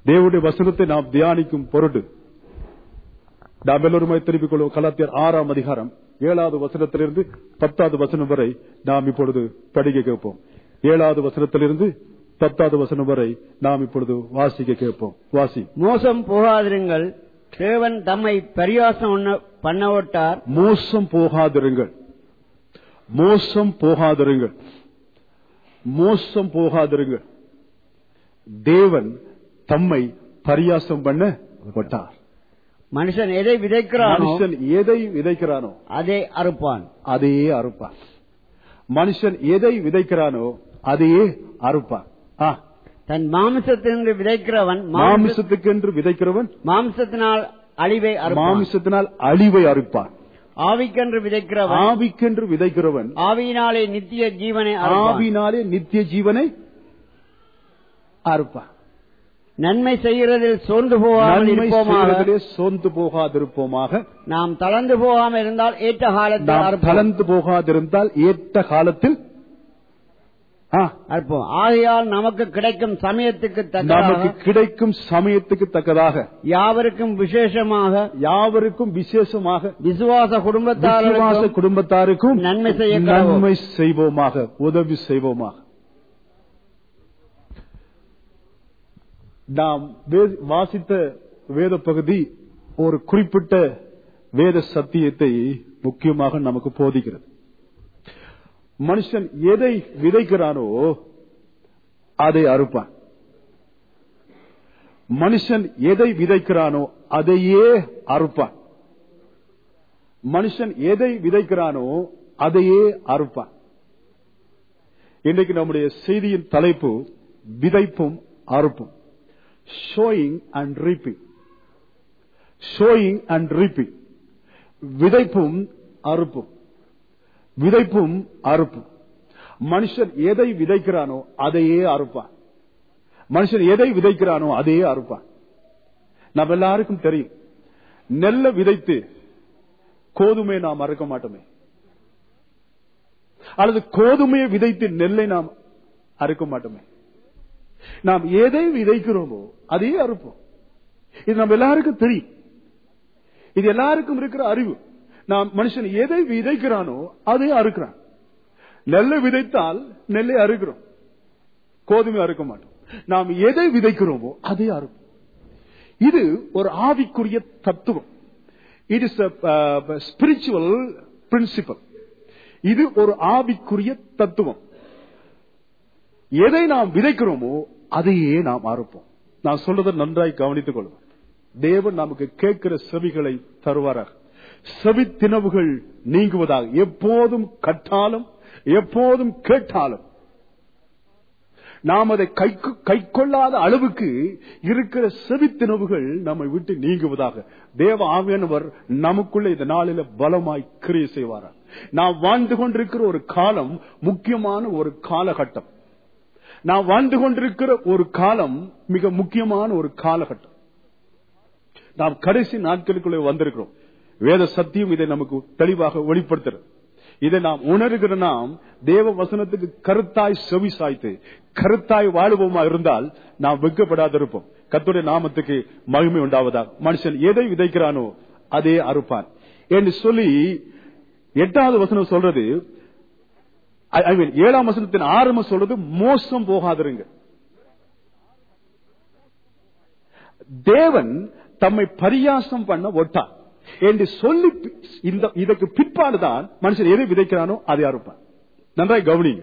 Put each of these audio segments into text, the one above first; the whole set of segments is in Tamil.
தேவனுடைய வசனத்தை நாம் தியானிக்கும் பொருட்டு நாம் எல்லோருமே திருப்பிக் கொள்வோம் கலாத்தியர் ஆறாம் அதிகாரம் ஏழாவது வசனத்திலிருந்து பத்தாவது வசனம் வரை நாம் இப்பொழுது படிக்க கேட்போம் ஏழாவது வசனத்திலிருந்து பத்தாவது வசனம் வரை நாம் இப்பொழுது வாசிக்க கேட்போம் வாசி மோசம் போகாதிருங்கள் தேவன் தம்மை பரியாசம் உண்ண- பண்ணவிட்டார் மோசம் போகாதிருங்கள் மோசம் போகாதிருங்கள் மோசம் போகாதிருங்கள் தேவன் தம்மை பரியாசம் பண்ண விட்டார் மனுஷன் எதை விதைக்கிறானோ மனுஷன் எதை விதைக்கிறானோ அதை அறுப்பான் அதையே அறுப்பான் மனுஷன் எதை விதைக்கிறானோ அதையே அறுப்பான் ஆ, தன் மாமிசத்திலிருந்து விதைக்கிறவன் மாமிச- மாமிசத்துக்கென்று விதைக்கிறவன் மாம்சத்தினால் அழிவை அறுப்பான் மாமிசத்தினால் அழிவை அறுப்பான் ஆவிக்கென்று விதைக்கிறவன் ஆவிக்கென்று விதைக்கிறவன் ஆவியினாலே நித்திய ஜீவனை அறுப்பான் ஆவினாலே நித்திய ஜீவனை அறுப்பான் நன்மை செய்கிறதில் சோர்ந்து போகாமல் நன்மை இருப்போமாக செய்வதிலே சோர்ந்து போகாதிருப்போமாக நாம் தளர்ந்து போகாமல் இருந்தால் ஏற்ற காலத்தில் நாம் அறுப்போம் கலந்து போகாதிருந்தால் ஏற்ற காலத்தில் ஆ, அறுப்போம் ஆகையால் நமக்கு கிடைக்கும் சமயத்துக்கு நமக்கு தக்க கிடைக்கும் சமயத்துக்கு தக்கதாக யாவருக்கும் விசேஷமாக யாவருக்கும் விசேஷமாக விசுவாச விசுவாச குடும்பத்தார் குடும்பத்தாருக்கும் நன்மை செய்ய கடவோம். நன்மை செய்வோமாக உதவி செய்வோமாக நாம் வே- வாசித்த வேத பகுதி ஒரு குறிப்பிட்ட வேத சத்தியத்தை முக்கியமாக நமக்கு போதிக்கிறது மனுஷன் எதை விதைக்கிறானோ அதை அறுப்பான் மனுஷன் எதை விதைக்கிறானோ அதையே அறுப்பான் மனுஷன் எதை விதைக்கிறானோ அதையே அறுப்பான் இன்றைக்கு நம்முடைய செய்தியின் தலைப்பு விதைப்பும் அறுப்பும் sowing and reaping sowing and reaping விதைப்பும் அறுப்பும் விதைப்பும் அறுப்பும் மனுஷன் எதை விதைக்கிறானோ அதையே அறுப்பான் மனுஷன் எதை விதைக்கிறானோ அதையே அறுப்பான் நம்ம எல்லாருக்கும் தெரியும் நெல்லை விதைத்து கோதுமையை நாம் அறுக்க மாட்டோமே அல்லது கோதுமையை விதைத்து நெல்லை நாம் அறுக்க மாட்டோமே நாம் எதை விதைக்கிறோமோ அதையே அறுப்போம் இது நம்ம எல்லாருக்கும் தெரியும் இது எல்லாருக்கும் இருக்கிற அறிவு நாம் மனுஷன் எதை விதைக்கிறானோ அதை அறுக்கிறான் நெல்லை விதைத்தால் நெல்லை அறுக்கிறோம் கோதுமை அறுக்க மாட்டோம் நாம் எதை விதைக்கிறோமோ அதை அறுப்போம் இது ஒரு ஆவிக்குரிய தத்துவம் இட் இஸ் ஸ்பிரிச்சுவல் பிரின்சிபல் இது ஒரு ஆவிக்குரிய தத்துவம் எதை நாம் விதைக்கிறோமோ அதையே நாம் அறுப்போம் நான் சொல்றதை நன்றாய் கவனித்துக் கொள்வோம் தேவன் நமக்கு கேட்கிற செவிகளை தருவாராக செவி தினவுகள் நீங்குவதாக எப்போதும் கட்டாலும் எப்போதும் கேட்டாலும் நாம் அதை கை கை கொள்ளாத அளவுக்கு இருக்கிற செவித்தினவுகள் நம்மை விட்டு நீங்குவதாக தேவ ஆவியானவர் நமக்குள்ள இந்த நாளில பலமாய் கிரியை செய்வாரா நாம் வாழ்ந்து கொண்டிருக்கிற ஒரு காலம் முக்கியமான ஒரு காலகட்டம் நாம் வாழ்ந்து கொண்டிருக்கிற ஒரு காலம் மிக முக்கியமான ஒரு காலகட்டம் நாம் கடைசி நாட்களுக்குள்ளே வந்திருக்கிறோம் வேத சத்தியம் இதை நமக்கு தெளிவாக வெளிப்படுத்துறது இதை நாம் உணர்கிற நாம் தேவ வசனத்துக்கு கருத்தாய் செவி சாய்த்து கருத்தாய் வாழுவோமா இருந்தால் நாம் வெட்கப்படாதிருப்போம் கத்துடைய நாமத்துக்கு மகிமை உண்டாவதாக மனுஷன் எதை விதைக்கிறானோ அதே அறுப்பான் என்று சொல்லி எட்டாவது வசனம் சொல்றது I mean, ஏழாம் வசனத்தின் ஆரம்பம் சொல்றது மோசம் போகாதிருங்க தேவன் தம்மை பரியாசம் பண்ண ஒட்டார் என்று சொல்லி இந்த இதற்கு பிற்பாடுதான் மனுஷன் எதை விதைக்கிறானோ அதை அறுப்பான் நன்றாய் கவனிங்க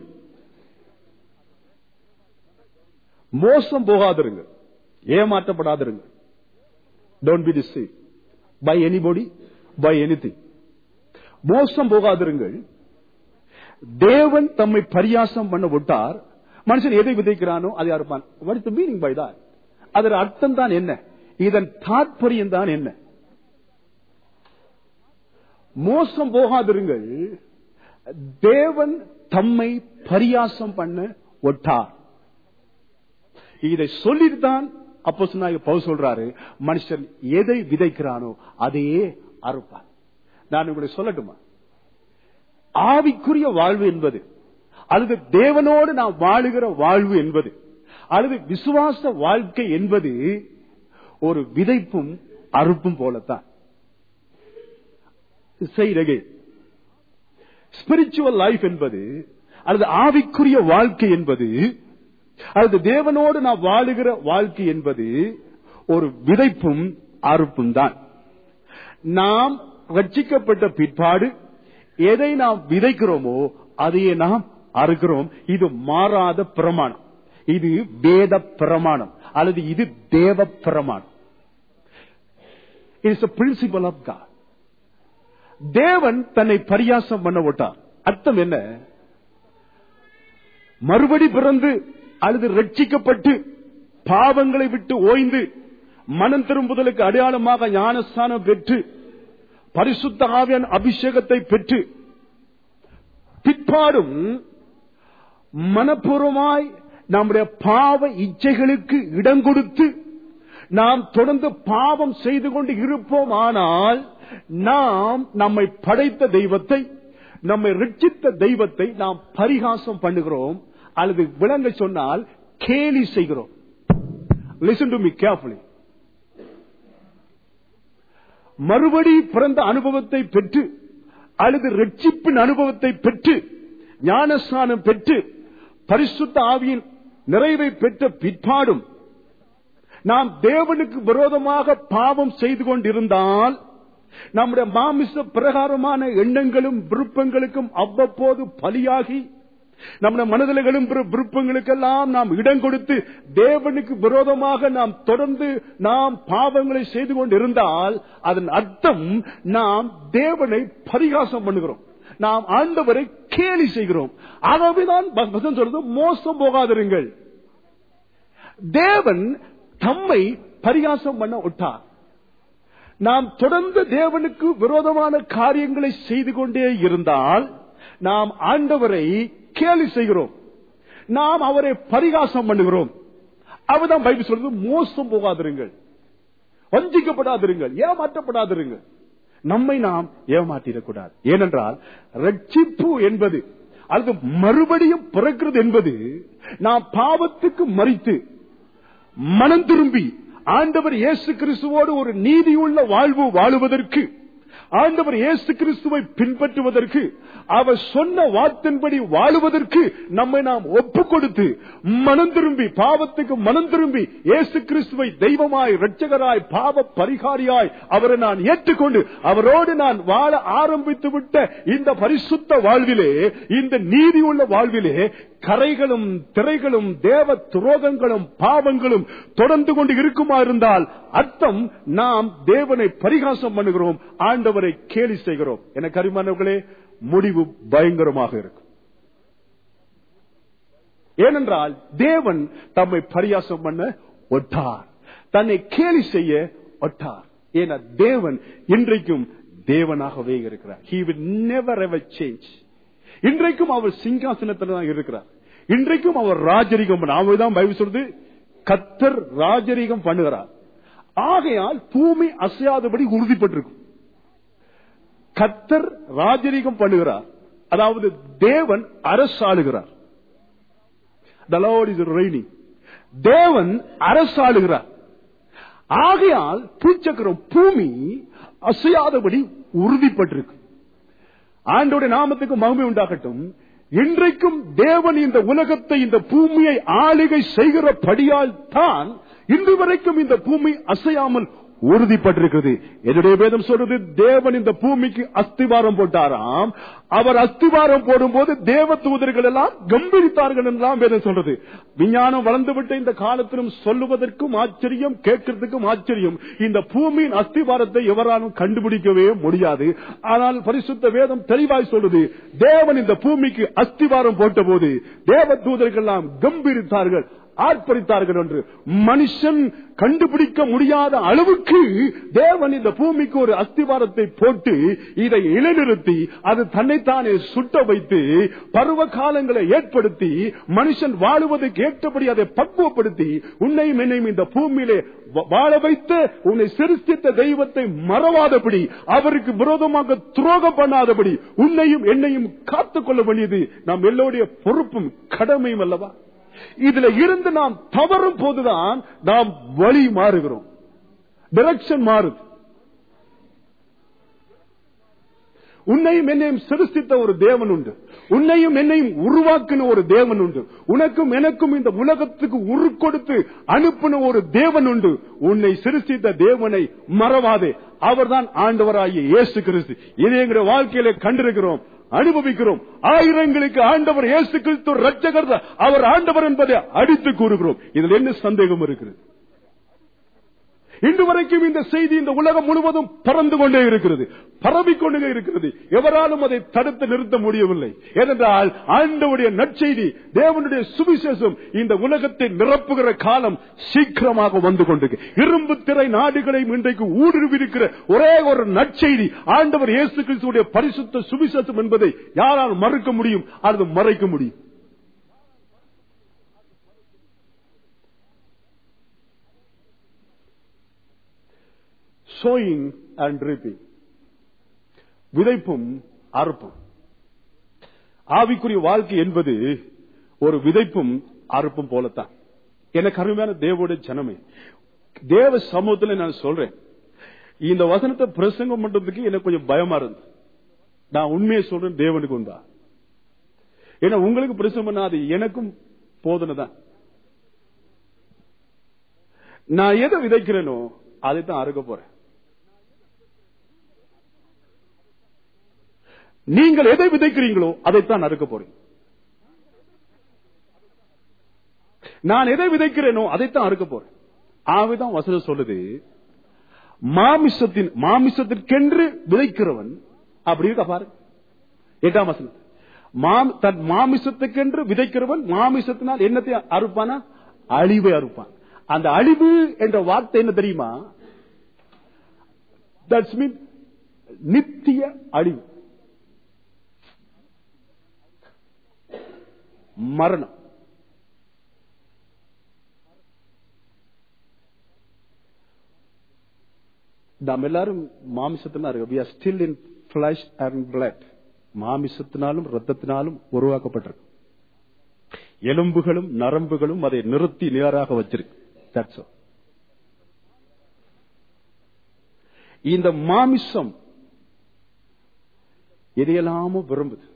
மோசம் போகாதிருங்க ஏமாற்றப்படாதிருங்க don't be deceive by anybody by anything மோசம் போகாதிருங்கள் தேவன் தம்மை பரியாசம் பண்ண விட்டார் மனுஷன் எதை விதைக்கிறானோ அதை அறுப்பான் what is the meaning by that அதன் அர்த்தம் தான் என்ன இதன் தாற்பயம் தான் என்ன மோசம் போகாதிருங்கள் தேவன் தம்மை பரியாசம் பண்ண ஒட்டார் இதை சொல்லிட்டு தான் அப்போ பவுல் சொல்றாரு மனுஷன் எதை விதைக்கிறானோ அதையே அறுப்பான் நான் உங்களை சொல்லட்டுமா ஆவிக்குரிய வாழ்வு என்பது அல்லது தேவனோடு நாம் வாழுகிற வாழ்வு என்பது அல்லது விசுவாச வாழ்க்கை என்பது ஒரு விதைப்பும் அறுப்பும் போலத்தான் ஸ்பிரிச்சுவல் லைஃப் என்பது அல்லது ஆவிக்குரிய வாழ்க்கை என்பது அல்லது தேவனோடு நாம் வாழுகிற வாழ்க்கை என்பது ஒரு விதைப்பும் அறுப்பும் தான் நாம் ரட்சிக்கப்பட்ட பிற்பாடு எதை நாம் விதைக்கிறோமோ அதையே நாம் அறுக்கிறோம் இது மாறாத பிரமாணம் இது வேத பிரமாணம் அல்லது இது தேவ பிரமாணம் இட்ஸ் பிரின்சிபல் ஆஃப் காட் தேவன் தன்னை பரியாசம் பண்ண விட்டார் அர்த்தம் என்ன மறுபடி பிறந்து அல்லது ரட்சிக்கப்பட்டு பாவங்களை விட்டு ஓய்ந்து மனம் திரும்புதலுக்கு அடையாளமாக ஞானஸ்தானம் பெற்று பரிசுத்த ஆவியன் அபிஷேகத்தை பெற்று பிற்பாடும் மனப்பூர்வமாய் நம்முடைய பாவ இச்சைகளுக்கு இடம் கொடுத்து நாம் தொடர்ந்து பாவம் செய்து கொண்டு இருப்போம் ஆனால் நாம் நம்மை படைத்த தெய்வத்தை நம்மை ரட்சித்த தெய்வத்தை நாம் பரிகாசம் பண்ணுகிறோம் அல்லது விளங்க சொன்னால் கேலி செய்கிறோம் லிசன் டு மீ கேர்ஃபுல்லி மறுபடி பிறந்த அனுபவத்தை பெற்று அல்லது ரட்சிப்பின் அனுபவத்தை பெற்று ஞானஸ்தானம் பெற்று பரிசுத்த ஆவியின் நிறைவை பெற்ற பிற்பாடும் நாம் தேவனுக்கு விரோதமாக பாவம் செய்து கொண்டிருந்தால் நம்முடைய மாமிச பிரகாரமான எண்ணங்களும் விருப்பங்களுக்கும் அவ்வப்போது பலியாகி நம்முடைய மனதில் எழும்புற விருப்பங்களுக்கெல்லாம் நாம் இடம் கொடுத்து தேவனுக்கு விரோதமாக நாம் தொடர்ந்து நாம் பாவங்களை செய்து கொண்டிருந்தால் அதன் அர்த்தம் நாம் தேவனை பரிகாசம் பண்ணுகிறோம் நாம் ஆண்டவரை கேலி செய்கிறோம் ஆகவேதான் வசனம் சொல்றது மோசம் போகாதிருங்கள் தேவன் தம்மை பரிகாசம் பண்ண விட்டார் நாம் தொடர்ந்து தேவனுக்கு விரோதமான காரியங்களை செய்து கொண்டே இருந்தால் நாம் ஆண்டவரை கேலி செய்கிறோம் நாம் அவரை பரிகாசம் பண்ணுகிறோம் அவர்தான் பைபிள் சொல்றது மோசம் போகாதிருங்கள் வஞ்சிக்கப்படாதிருங்கள் ஏமாற்றப்படாதிருங்கள் நம்மை நாம் ஏமாற்றிடக்கூடாது ஏனென்றால் ரட்சிப்பு என்பது அல்லது மறுபடியும் பிறக்கிறது என்பது நாம் பாவத்துக்கு மறித்து மனம் திரும்பி ஆண்டவர் இயேசு கிறிஸ்துவோடு ஒரு நீதியுள்ள வாழ்வு வாழுவதற்கு ஆண்டவர் இயேசு கிறிஸ்துவை பின்பற்றுவதற்கு அவர் சொன்ன வாத்தின்படி வாழுவதற்கு நம்மை நாம் ஒப்பு கொடுத்து மனம் திரும்பி பாவத்துக்கு மனம் திரும்பி இயேசு கிறிஸ்துவை தெய்வமாய் இரட்சகராய் பாவ பரிகாரியாய் அவரை நான் ஏற்றுக்கொண்டு அவரோடு நான் வாழ ஆரம்பித்து விட்ட இந்த பரிசுத்த வாழ்விலே இந்த நீதியுள்ள வாழ்விலே கரைகளும் திரைகளும் தேவ துரோகங்களும் பாவங்களும் தொடர்ந்து கொண்டு இருக்குமா இருந்தால் அர்த்தம் நாம் தேவனை பரிகாசம் பண்ணுகிறோம் ஆண்டவரை கேலி செய்கிறோம் என கரிமானவர்களே முடிவு பயங்கரமாக இருக்கும் ஏனென்றால் தேவன் தம்மை பரியாசம் பண்ண ஒட்டார் தன்னை கேலி செய்ய ஒட்டார் ஏன்னா தேவன் இன்றைக்கும் தேவனாகவே இருக்கிறார் he will never ever change இன்றைக்கும் அவர் சிங்காசனத்தில் தான் இருக்கிறார் இன்றைக்கும் அவர் ராஜரிகம் பண்ண அவர் தான் பைபிள் சொல்றது கத்தர் ராஜரிகம் பண்ணுகிறார் ஆகையால் பூமி அசையாதபடி உறுதிப்பட்டிருக்கும் கத்தர் ராஜரிகம் பண்ணுகிறார் அதாவது தேவன் அரசாளுகிறார் The Lord is reigning. தேவன் அரசாளுகிறார் ஆகையால் பூச்சக்கரம் பூமி அசையாதபடி உறுதிப்பட்டிருக்கு ஆண்டோட நாமத்துக்கு மகிமை உண்டாகட்டும் இன்றைக்கும் தேவன் இந்த உலகத்தை இந்த பூமியை ஆளுகை செய்கிறபடியால் தான் இன்று வரைக்கும் இந்த பூமி அசையாமல் உறுதிப்பட்டிருக்கிறது என்னுடைய வேதம் சொல்றது தேவன் இந்த பூமிக்கு அஸ்திவாரம் போட்டாராம் அவர் அஸ்திவாரம் போடும்போது தேவ தூதர்கள் எல்லாம் கம்பீரித்தார்கள் என்றெல்லாம் வேதம் சொல்றது விஞ்ஞானம் வளர்ந்துவிட்ட இந்த காலத்திலும் சொல்லுவதற்கும் ஆச்சரியம் கேட்கறதுக்கும் ஆச்சரியம் இந்த பூமியின் அஸ்திவாரத்தை எவராலும் கண்டுபிடிக்கவே முடியாது ஆனால் பரிசுத்த வேதம் தெளிவாய் சொல்றது தேவன் இந்த பூமிக்கு அஸ்திவாரம் போட்ட போது தேவ தூதர்கள் எல்லாம் கம்பீரித்தார்கள் ஆர்ப்பரித்தார்கள் என்று மனுஷன் கண்டுபிடிக்க முடியாத அளவுக்கு தேவன் இந்த பூமிக்கு ஒரு அஸ்திவாரத்தை போட்டு இதை இலைநிறுத்தி அது தன்னைத்தானே சுட்ட வைத்து பருவ காலங்களை ஏற்படுத்தி மனுஷன் வாழுவதற்கு ஏற்றபடி அதை பக்குவப்படுத்தி உன்னையும் என்னையும் இந்த பூமியிலே வ- வாழ வைத்து உன்னை சிருஷ்டித்த தெய்வத்தை மறவாதபடி அவருக்கு விரோதமாக துரோகம் பண்ணாதபடி உன்னையும் என்னையும் காத்துக் கொள்ள வேண்டியது நாம் எல்லோருடைய பொறுப்பும் கடமையும் அல்லவா இதுல இருந்து நாம் தவறும் போதுதான் நாம் வழி மாறுகிறோம் டைரக்ஷன் மாறுது உன்னையும் என்னையும் சிருஷ்டித்த ஒரு தேவன் உண்டு உன்னையும் என்னையும் உருவாக்கின ஒரு தேவன் உண்டு உனக்கும் எனக்கும் இந்த உலகத்துக்கு உரு கொடுத்து அனுப்பின ஒரு தேவன் உண்டு உன்னை சிருஷ்டித்த தேவனை மறவாதே அவர்தான் ஆண்டவராகிய இயேசு கிறிஸ்து இதை எங்களுடைய வாழ்க்கையில கண்டிருக்கிறோம் அனுபவிக்கிறோம் ஆயிரங்களுக்கு ஆண்டவர் இயேசு கிறிஸ்து ரட்சகர் தான். அவர் ஆண்டவர் என்பதை அடித்து கூறுகிறோம் இதில் என்ன சந்தேகம் இருக்கிறது இன்று வரைக்கும் இந்த செய்தி இந்த உலகம் முழுவதும் பறந்து கொண்டே இருக்கிறது பரவிக் கொண்டே இருக்கிறது எவராலும் அதை தடுத்து நிறுத்த முடியவில்லை ஏனென்றால் ஆண்டவுடைய நற்செய்தி தேவனுடைய சுவிசேஷம் இந்த உலகத்தை நிரப்புகிற காலம் சீக்கிரமாக வந்து கொண்டிருக்கு இரும்பு திரை நாடுகளையும் இன்றைக்கு ஊடுருவிருக்கிற ஒரே ஒரு நற்செய்தி ஆண்டவர் இயேசு கிறிஸ்துடைய பரிசுத்த சுவிசேஷம் என்பதை யாரால் மறுக்க முடியும் அல்லது மறைக்க முடியும் சோயிங் அண்ட் ரீப்பிங் விதைப்பும் அறுப்பும் ஆவிக்குரிய வாழ்க்கை என்பது ஒரு விதைப்பும் அறுப்பும் போலத்தான் எனக்கு அருமையான தேவோட ஜனமே தேவ சமூகத்தில் நான் சொல்றேன் இந்த வசனத்தை பிரசங்கம் பண்றதுக்கு எனக்கு கொஞ்சம் பயமா இருந்தது நான் உண்மையை சொல்றேன் தேவனுக்கு உண்டா ஏன்னா உங்களுக்கு பிரசங்கம் பண்ணா அது எனக்கும் போதனை தான் நான் எதை விதைக்கிறேனோ அதைத்தான் அறுக்க போறேன் நீங்கள் எதை விதைக்கிறீங்களோ அதைத்தான் அறுக்க போறீங்க நான் எதை விதைக்கிறேனோ அதைத்தான் அறுக்க போறேன் ஆகவேதான் வசனம் சொல்லுது மாமிசத்தின் மாமிசத்திற்கென்று விதைக்கிறவன் அப்படி இருக்க பாரு எட்டாம் வசனம் மாம்- தன் மாமிசத்துக்கென்று விதைக்கிறவன் மாமிசத்தினால் என்னத்தை அறுப்பானா அழிவை அறுப்பான் அந்த அழிவு என்ற வார்த்தை என்ன தெரியுமா தட்ஸ் மீன் நித்திய அழிவு மரணம் நாம் எல்லாரும் மாமிசத்தினா இருக்கு we are still in flesh and blood மாமிசத்தினாலும் ரத்தத்தினாலும் உருவாக்கப்பட்டிருக்கு எலும்புகளும் நரம்புகளும் அதை நிறுத்தி நேராக வச்சிருக்கு That's all. இந்த மாமிசம் எதையெல்லாமோ விரும்புது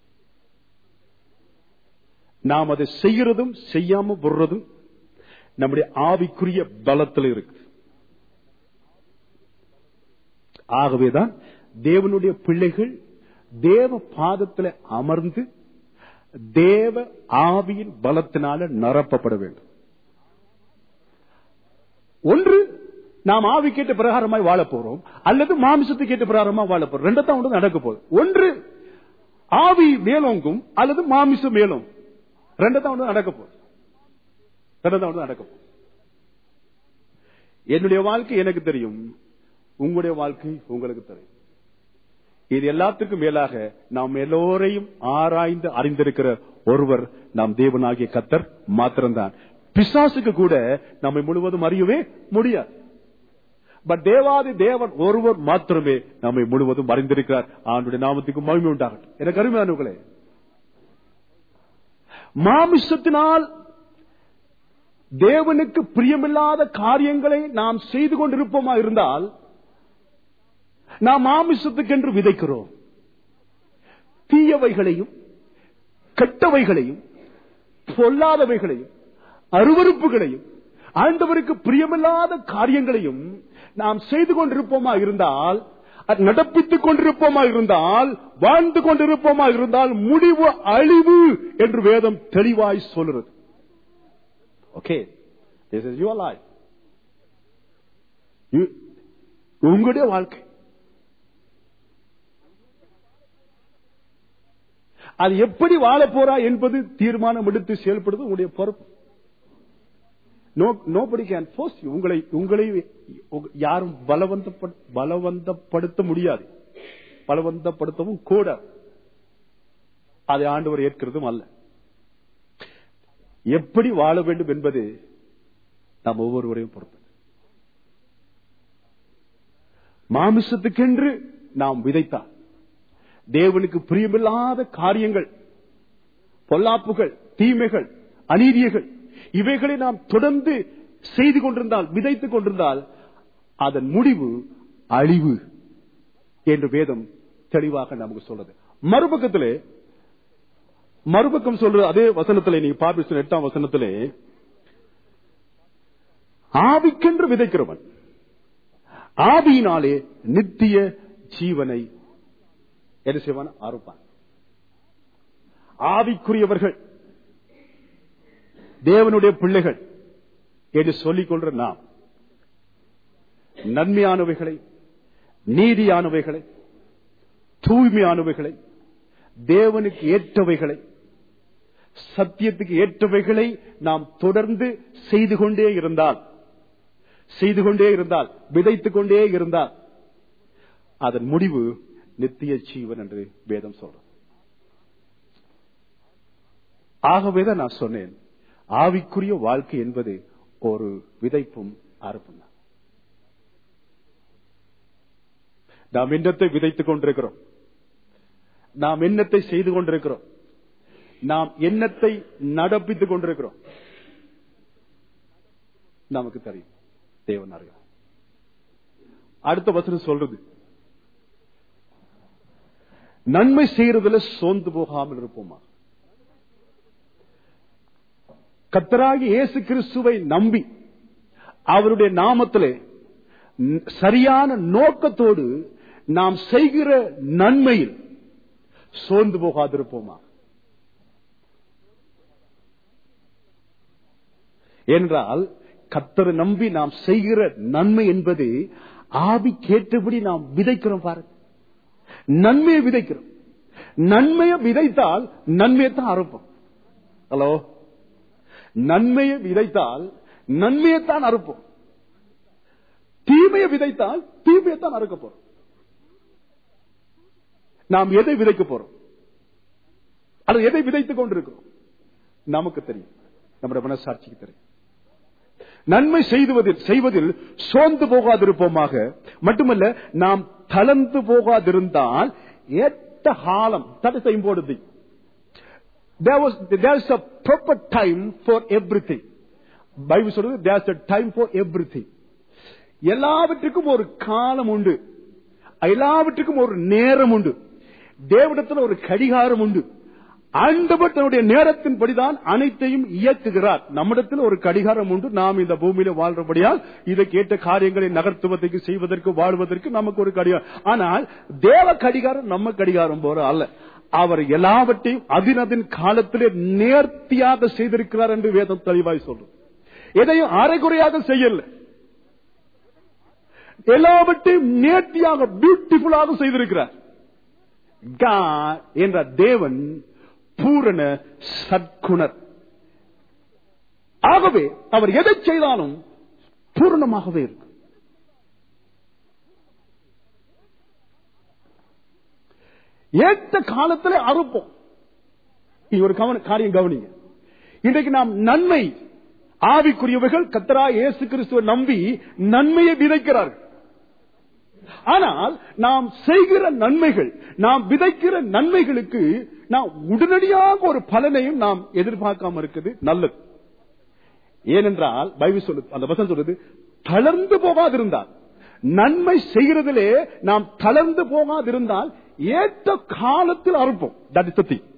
நாம் அதை செய்யறதும் செய்யாம விடுறதும் நம்முடைய ஆவிக்குரிய பலத்தில் இருக்கு ஆகவேதான் தேவனுடைய பிள்ளைகள் தேவ பாதத்தில் அமர்ந்து தேவ ஆவியின் பலத்தினால நிரப்பப்பட வேண்டும் ஒன்று நாம் ஆவி கேட்ட பிரகாரமாய் வாழ போறோம் அல்லது மாமிசத்தை கேட்ட பிரகாரமா வாழ போறோம் ரெண்டத்தான் ஒன்று நடக்க போகுது ஒன்று ஆவி மேலோங்கும் அல்லது மாமிசம் மேலும் ரெண்டத்தான் ஒன்று நடக்க போகுது ரெண்டத்தான் ஒன்று நடக்க போகுது என்னுடைய வாழ்க்கை எனக்கு தெரியும் உங்களுடைய வாழ்க்கை உங்களுக்கு தெரியும் இது எல்லாத்துக்கும் மேலாக நாம் எல்லோரையும் ஆராய்ந்து அறிந்திருக்கிற ஒருவர் நாம் தேவனாகிய கத்தர் மாத்திரம்தான் பிசாசுக்கு கூட நம்மை முழுவதும் அறியவே முடியாது பட் தேவாதி தேவன் ஒருவர் மாத்திரமே நம்மை முழுவதும் அறிந்திருக்கிறார் ஆண்டுடைய நாமத்துக்கு மகிமை உண்டாகட்டும் எனக்கு அருமையானவர்களே மாமிசத்தினால் தேவனுக்கு பிரியமில்லாத காரியங்களை நாம் செய்து கொண்டிருப்போமா இருந்தால் நாம் மாமிசத்துக்கென்று விதைக்கிறோம் தீயவைகளையும் கெட்டவைகளையும் பொல்லாதவைகளையும் அருவறுப்புகளையும் ஆண்டவருக்கு பிரியமில்லாத காரியங்களையும் நாம் செய்து கொண்டிருப்போமா இருந்தால் அது நடப்பித்துக் கொண்டிருப்போமா இருந்தால் வாழ்ந்து கொண்டிருப்போமா இருந்தால் முடிவு அழிவு என்று வேதம் தெளிவாய் சொல்கிறது okay this is your life உங்களுடைய வாழ்க்கை அது எப்படி வாழ போறா என்பது தீர்மானம் எடுத்து செயல்படுவது உங்களுடைய பொறுப்பு நோபடி கேன் போர்ஸ் உங்களை உங்களை உங்க- யாரும் பலவந்தப்ப- பலவந்தப்படுத்த முடியாது பலவந்தப்படுத்தவும் கூட அதை ஆண்டவர் ஏற்கிறதும் அல்ல எப்படி வாழ வேண்டும் என்பது நாம் ஒவ்வொருவரையும் பொறுத்தது மாமிசத்துக்கென்று நாம் விதைத்தால் தேவனுக்கு பிரியமில்லாத காரியங்கள் பொல்லாப்புகள் தீமைகள் அநீதியங்கள் இவைகளை நாம் தொடர்ந்து செய்து கொண்டிருந்தால் விதைத்துக் கொண்டிருந்தால் அதன் முடிவு அழிவு என்று வேதம் தெளிவாக நமக்கு சொல்றது மறுபக்கத்திலே மறுபக்கம் சொல்ற அதே வசனத்திலே நீங்க பார்த்து எட்டாம் வசனத்திலே ஆவிக்கென்று விதைக்கிறவன் ஆவியினாலே நித்திய ஜீவனை என்ன செய்வான் அறுப்பான் ஆவிக்குரியவர்கள் தேவனுடைய பிள்ளைகள் என்று சொல்லிக் கொள்ற நாம் நன்மையானவைகளை நீதியானவைகளை தூய்மையானவைகளை தேவனுக்கு ஏற்றவைகளை சத்தியத்துக்கு ஏற்றவைகளை நாம் தொடர்ந்து செய்து கொண்டே இருந்தால் செய்து கொண்டே இருந்தால் விதைத்துக் கொண்டே இருந்தால் அதன் முடிவு நித்திய ஜீவன் என்று வேதம் சொல்றது ஆகவேதான் நான் சொன்னேன் ஆவிக்குரிய வாழ்க்கை என்பது ஒரு விதைப்பும் அறுப்பும் தான் நாம் எண்ணத்தை விதைத்துக் கொண்டிருக்கிறோம் நாம் எண்ணத்தை செய்து கொண்டிருக்கிறோம் நாம் எண்ணத்தை நடப்பித்துக் கொண்டிருக்கிறோம் நமக்கு தெரியும் தேவன் அறிகிறார் அடுத்த வசனம் சொல்றது நன்மை செய்யறதுல சோர்ந்து போகாமல் இருப்போமா கத்தராகி இயேசு கிறிஸ்துவை நம்பி அவருடைய நாமத்திலே ந- சரியான நோக்கத்தோடு நாம் செய்கிற நன்மையில் சோர்ந்து போகாதிருப்போமா என்றால் கத்தரை நம்பி நாம் செய்கிற நன்மை என்பது ஆவி கேட்டபடி நாம் விதைக்கிறோம் பாருங்க நன்மையை விதைக்கிறோம் நன்மையை விதைத்தால் நன்மையை தான் அறுப்போம் ஹலோ நன்மையை விதைத்தால் நன்மையைத்தான் அறுப்போம் தீமையை விதைத்தால் தீமையைத்தான் அறுக்க போறோம் நாம் எதை விதைக்க போறோம் அல்லது எதை விதைத்துக் கொண்டிருக்கிறோம் நமக்கு தெரியும் நம்முடைய மனசாட்சிக்கு தெரியும் நன்மை செய்துவதில் செய்வதில் சோர்ந்து போகாதிருப்போமாக மட்டுமல்ல நாம் தளர்ந்து போகாதிருந்தால் ஏற்ற காலம் that is the important thing there was there is a proper time for everything Bible சொல்றது there is a time for everything எல்லாவற்றுக்கும் ஒரு காலம் உண்டு எல்லாவற்றுக்கும் ஒரு நேரம் உண்டு தேவடத்தில் ஒரு கடிகாரம் உண்டு ஆண்டவர் தன்னுடைய நேரத்தின்படிதான் அனைத்தையும் இயக்குகிறார் நம்மிடத்தில் ஒரு கடிகாரம் உண்டு நாம் இந்த பூமியில வாழ்றபடியால் இதை கேட்ட காரியங்களை நகர்த்துவதற்கு செய்வதற்கு வாழ்வதற்கு நமக்கு ஒரு கடிகாரம் ஆனால் தேவ கடிகாரம் நம்ம கடிகாரம் போற அல்ல அவர் எல்லாவற்றையும் அதினதின் காலத்திலே நேர்த்தியாக செய்திருக்கிறார் என்று வேதம் தெளிவாய் சொல்றது எதையும் அரைகுறையாக செய்யல எல்லாவற்றையும் நேர்த்தியாக பியூட்டிஃபுல்லாக செய்திருக்கிறார் God என்ற தேவன் பூரண சத்குணர் ஆகவே அவர் எதை செய்தாலும் பூரணமாகவே இருக்கு ஏற்ற காலத்தில் அறுப்போம் இது ஒரு கவன காரியம் கவனிங்க இன்றைக்கு நாம் நன்மை ஆவிக்குரியவர்கள் கத்தரா இயேசு கிறிஸ்துவை நம்பி நன்மையை விதைக்கிறார்கள் ஆனால் நாம் செய்கிற நன்மைகள் நாம் விதைக்கிற நன்மைகளுக்கு நாம் உடனடியாக ஒரு பலனையும் நாம் எதிர்பார்க்காம இருக்குது நல்லது ஏனென்றால் பைபிள் சொல்லு அந்த வசனம் சொல்றது தளர்ந்து போகாதிருந்தால் நன்மை செய்கிறதிலே நாம் தளர்ந்து போகாதிருந்தால் ஏற்ற காலத்தில் அறுப்போம் தட் இஸ் thing.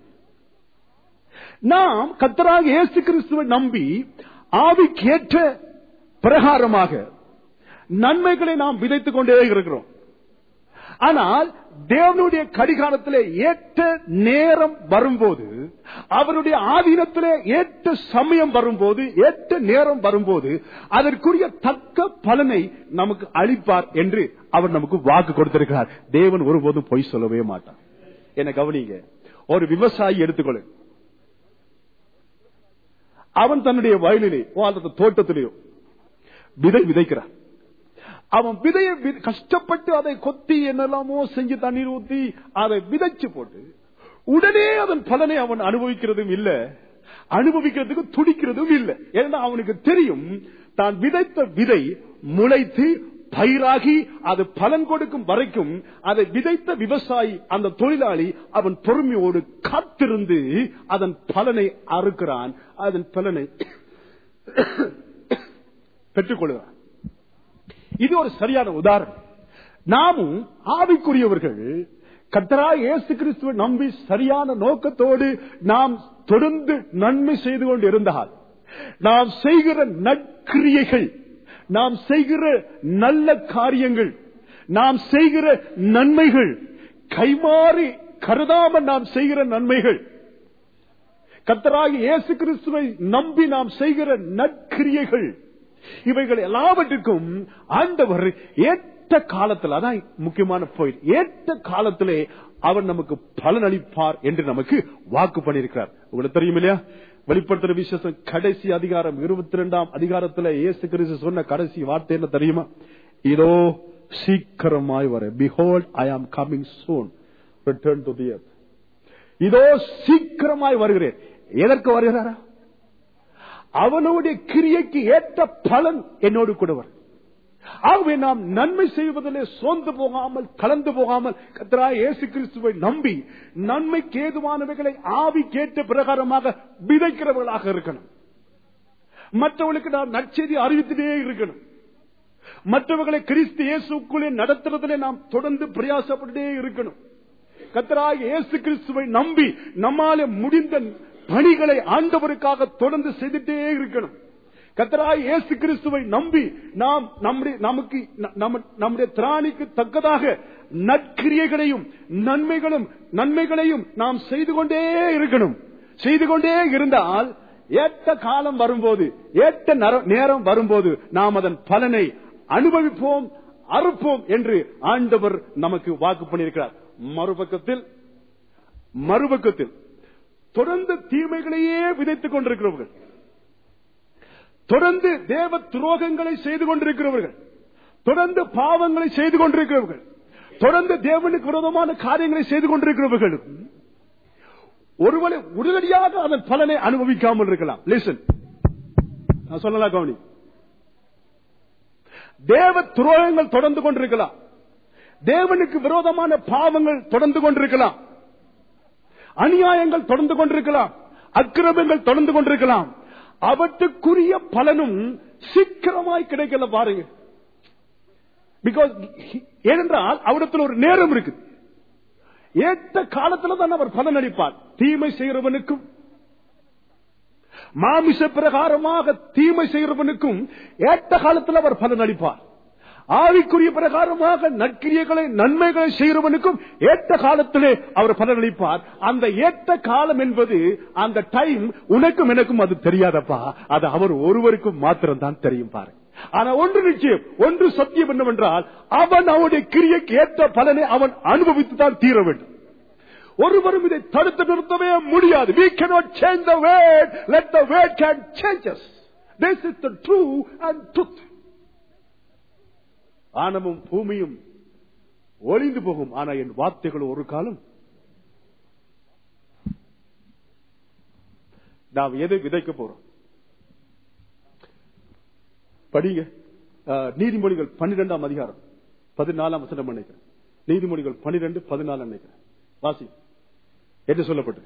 நாம் கத்தராக இயேசு கிறிஸ்துவை நம்பி ஆவிக்கேற்ற பிரகாரமாக நன்மைகளை நாம் விதைத்துக் கொண்டே இருக்கிறோம் ஆனால் தேவனுடைய கடிகாரத்திலே ஏற்ற நேரம் வரும்போது அவருடைய ஆதீனத்திலே ஏற்ற சமயம் வரும்போது ஏற்ற நேரம் வரும்போது அதற்குரிய தக்க பலனை நமக்கு அளிப்பார் என்று அவர் நமக்கு வாக்கு கொடுத்திருக்கிறார் தேவன் ஒருபோதும் பொய் சொல்லவே மாட்டார் என்ன கவனிங்க ஒரு விவசாயி எடுத்துக்கொள்ளு அவன் தன்னுடைய வயலிலே ஓ அல்லது தோட்டத்திலேயோ விதை விதைக்கிறான் அவன் விதையை வி- கஷ்டப்பட்டு அதை கொத்தி என்னெல்லாமோ செஞ்சு தண்ணீர் ஊத்தி அதை விதைச்சு போட்டு உடனே அதன் பலனை அவன் அனுபவிக்கிறதும் இல்ல அனுபவிக்கிறதுக்கு துடிக்கிறதும் இல்லை ஏன்னா அவனுக்கு தெரியும் தான் விதைத்த விதை முளைத்து பயிராகி அது பலன் கொடுக்கும் வரைக்கும் அதை விதைத்த விவசாயி அந்த தொழிலாளி அவன் பொறுமையோடு காத்திருந்து அதன் பலனை அறுக்கிறான் அதன் பலனை பெற்றுக் கொள்கிறான் இது ஒரு சரியான உதாரணம் நாமும் ஆவிக்குரியவர்கள் கத்தராய் இயேசு கிறிஸ்துவை நம்பி சரியான நோக்கத்தோடு நாம் தொடர்ந்து நன்மை செய்து கொண்டு இருந்தால் நாம் செய்கிற நற்கிரியைகள் நாம் செய்கிற நல்ல காரியங்கள் நாம் செய்கிற நன்மைகள் கைமாறி கருதாமல் நாம் செய்கிற நன்மைகள் கத்தராகி இயேசு கிறிஸ்துவை நம்பி நாம் செய்கிற நற்கிரியைகள் இவைகள் எல்லாவற்றுக்கும் ஆண்டவர் ஏற்ற காலத்தில் அதான் முக்கியமான பாயிண்ட் ஏற்ற காலத்திலே அவர் நமக்கு பலன் அளிப்பார் என்று நமக்கு வாக்கு பண்ணியிருக்கிறார் உங்களுக்கு தெரியும் இல்லையா வெளிப்படுத்துற விசேஷம் கடைசி அதிகாரம் இருபத்தி ரெண்டாம் அதிகாரத்துல இயேசு கிறிஸ்து சொன்ன கடைசி வார்த்தை என்ன தெரியுமா இதோ சீக்கிரமாய் வர behold I am coming soon return to the earth இதோ சீக்கிரமாய் வருகிறேன் எதற்கு வருகிறாரா அவனுடைய கிரியைக்கு ஏற்ற பலன் என்னோடு கூட வரும் ஆகவே நாம் நன்மை செய்வதிலே சோர்ந்து போகாமல் கலந்து போகாமல் கத்தராய் இயேசு கிறிஸ்துவை நம்பி நன்மைக்கு ஏதுவானவைகளை ஆவி கேட்ட பிரகாரமாக விதைக்கிறவர்களாக இருக்கணும் மற்றவர்களுக்கு நாம் நற்செய்தி அறிவித்துட்டே இருக்கணும் மற்றவர்களை கிறிஸ்து இயேசுக்குள்ளே நடத்துறதிலே நாம் தொடர்ந்து பிரயாசப்பட்டுட்டே இருக்கணும் கத்தராக இயேசு கிறிஸ்துவை நம்பி நம்மாலே முடிந்த பணிகளை ஆண்டவருக்காக தொடர்ந்து செய்துட்டே இருக்கணும் கத்தராய் இயேசு கிறிஸ்துவை நம்பி நாம் நம்முடைய நமக்கு நம்ம- நம்முடைய திராணிக்கு தக்கதாக நற்கிரியைகளையும் நன்மைகளும் நன்மைகளையும் நாம் செய்து கொண்டே இருக்கணும் செய்து கொண்டே இருந்தால் ஏற்ற காலம் வரும்போது ஏற்ற நர- நேரம் வரும்போது நாம் அதன் பலனை அனுபவிப்போம் அறுப்போம் என்று ஆண்டவர் நமக்கு வாக்கு பண்ணியிருக்கிறார் மறுபக்கத்தில் மறுபக்கத்தில் தொடர்ந்து தீமைகளையே விதைத்துக் கொண்டிருக்கிறவர்கள் தொடர்ந்து தேவ துரோகங்களை செய்து கொண்டிருக்கிறவர்கள் தொடர்ந்து பாவங்களை செய்து கொண்டிருக்கிறவர்கள் தொடர்ந்து தேவனுக்கு விரோதமான காரியங்களை செய்து கொண்டிருக்கிறவர்கள் ஒருவரை உடனடியாக அதன் பலனை அனுபவிக்காமல் இருக்கலாம் லிசன் நான் சொல்லலாம் கவனி தேவ துரோகங்கள் தொடர்ந்து கொண்டிருக்கலாம் தேவனுக்கு விரோதமான பாவங்கள் தொடர்ந்து கொண்டிருக்கலாம் அநியாயங்கள் தொடர்ந்து கொண்டிருக்கலாம் அக்கிரமங்கள் தொடர்ந்து கொண்டிருக்கலாம் அவற்றுக்குரிய பலனும் சீக்கிரமாய் கிடைக்கல பாருங்க பிகாஸ் ஏனென்றால் அவரிடத்தில் ஒரு நேரம் இருக்கு ஏற்ற காலத்துல தான் அவர் பலன் அளிப்பார் தீமை செய்கிறவனுக்கும் மாமிச பிரகாரமாக தீமை செய்கிறவனுக்கும் ஏற்ற காலத்தில் அவர் பலன் அளிப்பார் ஆவிக்குரிய பிரகாரமாக நற்கிரியைகளை நன்மைகளை செய்கிறவனுக்கும் ஏற்ற காலத்திலே அவர் பலனளிப்பார் அந்த ஏற்ற காலம் என்பது அந்த டைம் உனக்கும் எனக்கும் அது தெரியாதப்பா அது அவர் ஒருவருக்கும் மாத்திரம் தான் தெரியும் பாரு ஆனா ஒன்று நிச்சயம் ஒன்று சத்தியம் என்னவென்றால் அவன் அவனுடைய கிரியைக்கு ஏற்ற பலனை அவன் அனுபவித்து தான் தீர வேண்டும் ஒருவரும் இதை தடுத்து நிறுத்தவே முடியாது we cannot change the word let the word can change us this is the true and truth ஆனமும் பூமியும் ஒளிந்து போகும் ஆனா என் வார்த்தைகள் ஒரு காலம் நாம் எதை விதைக்க போறோம் படிங்க அஹ், நீதிமொழிகள் பன்னிரெண்டாம் அதிகாரம் பதினாலாம் வசனம் நினைக்கிறேன் நீதிமொழிகள் பன்னிரெண்டு பதினாலாம் நினைக்கிறேன் வாசி என்று சொல்லப்பட்டது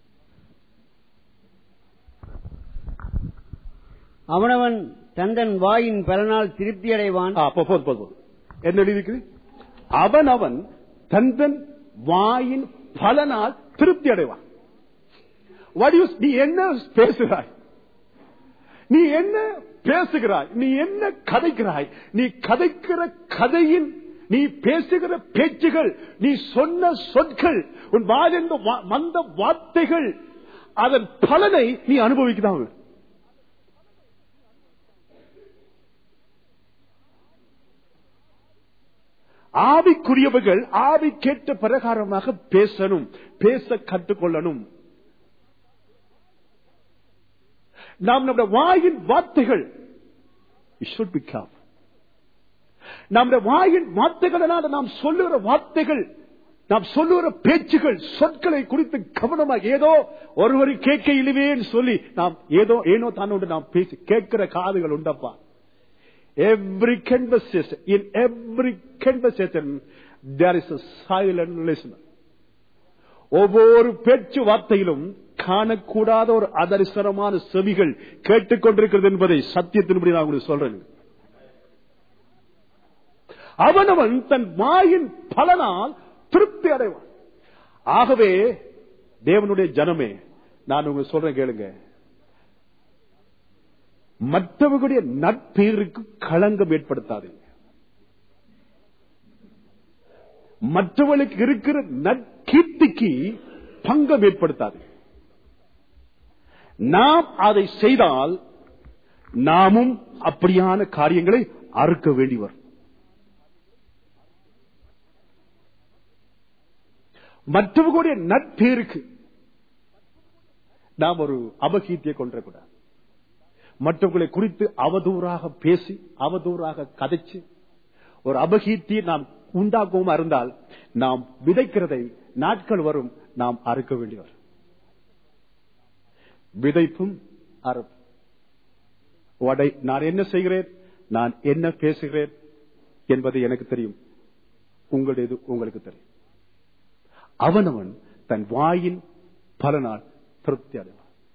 அவனவன் தந்தன் வாயின் பலனால் திருப்தி அடைவான் ஆ, போ- போதும், போதும், போதும். என்ன எழுதியிருக்குது அவன் அவன் தந்தன் வாயின் பலனால் திருப்தி அடைவான் What you- நீ என்ன பேசுகிறாய் நீ என்ன பேசுகிறாய் நீ என்ன கதைக்கிறாய் நீ கதைக்கிற கதையின் நீ பேசுகிற பேச்சுகள் நீ சொன்ன சொற்கள் உன் வாயிலிருந்து வ- வந்த வார்த்தைகள் அதன் பலனை நீ அனுபவிக்கதான் வேணும். ஆவிக்குரியவர்கள் ஆவி கேட்ட பிரகாரமாக பேசணும் பேச கற்றுக்கொள்ளணும் நாம் நம்முடைய வாயின் வார்த்தைகள் we should be careful. நம்முடைய வாயின் வார்த்தைகளினால் நாம் சொல்லுகிற வார்த்தைகள் நாம் சொல்லுகிற பேச்சுகள் சொற்களை குறித்து கவனமாக ஏதோ ஒருவரை கேட்க இழுவேன்னு சொல்லி நாம் ஏதோ ஏனோ தானோடு நாம் பேசி கேட்கிற காதுகள் உண்டப்பா every conversation in every conversation there is a silent listener ஒவ்வொரு பேச்சு வார்த்தையிலும் காணக்கூடாத ஒரு அதரிசனமான செவிகள் கேட்டுக்கொண்டிருக்கிறது என்பதை சத்தியத்தின்படி நான் உங்களுக்கு சொல்றேன் அவனவன் தன் வாயின் பலனால் திருப்தி அடைவான் ஆகவே தேவனுடைய ஜனமே நான் உங்களுக்கு சொல்றேன் கேளுங்க மற்றவர்களுடைய நட்பேருக்கு களங்கம் ஏற்படுத்தாதீங்க மற்றவர்களுக்கு இருக்கிற நற்கீர்த்திக்கு பங்கம் ஏற்படுத்தாது நாம் அதை செய்தால் நாமும் அப்படியான காரியங்களை அறுக்க வேண்டி வரும் மற்றவர்களுடைய நட்பேருக்கு நாம் ஒரு அபகீர்த்தியை கொண்டிருக்கூடாது மற்றவர்களை குறித்து அவதூறாக பேசி அவதூறாக கதைச்சு ஒரு அபகீர்த்தியை நாம் உண்டாக்குவோமா இருந்தால் நாம் விதைக்கிறதை நாட்கள் வரும் நாம் அறுக்க வேண்டி வரும் விதைப்பும் அறுப்பும் உடை நான் என்ன செய்கிறேன் நான் என்ன பேசுகிறேன் என்பது எனக்கு தெரியும் உங்களுடையது உங்களுக்கு தெரியும் அவனவன் தன் வாயின் பலனால் திருப்தி அடைவான்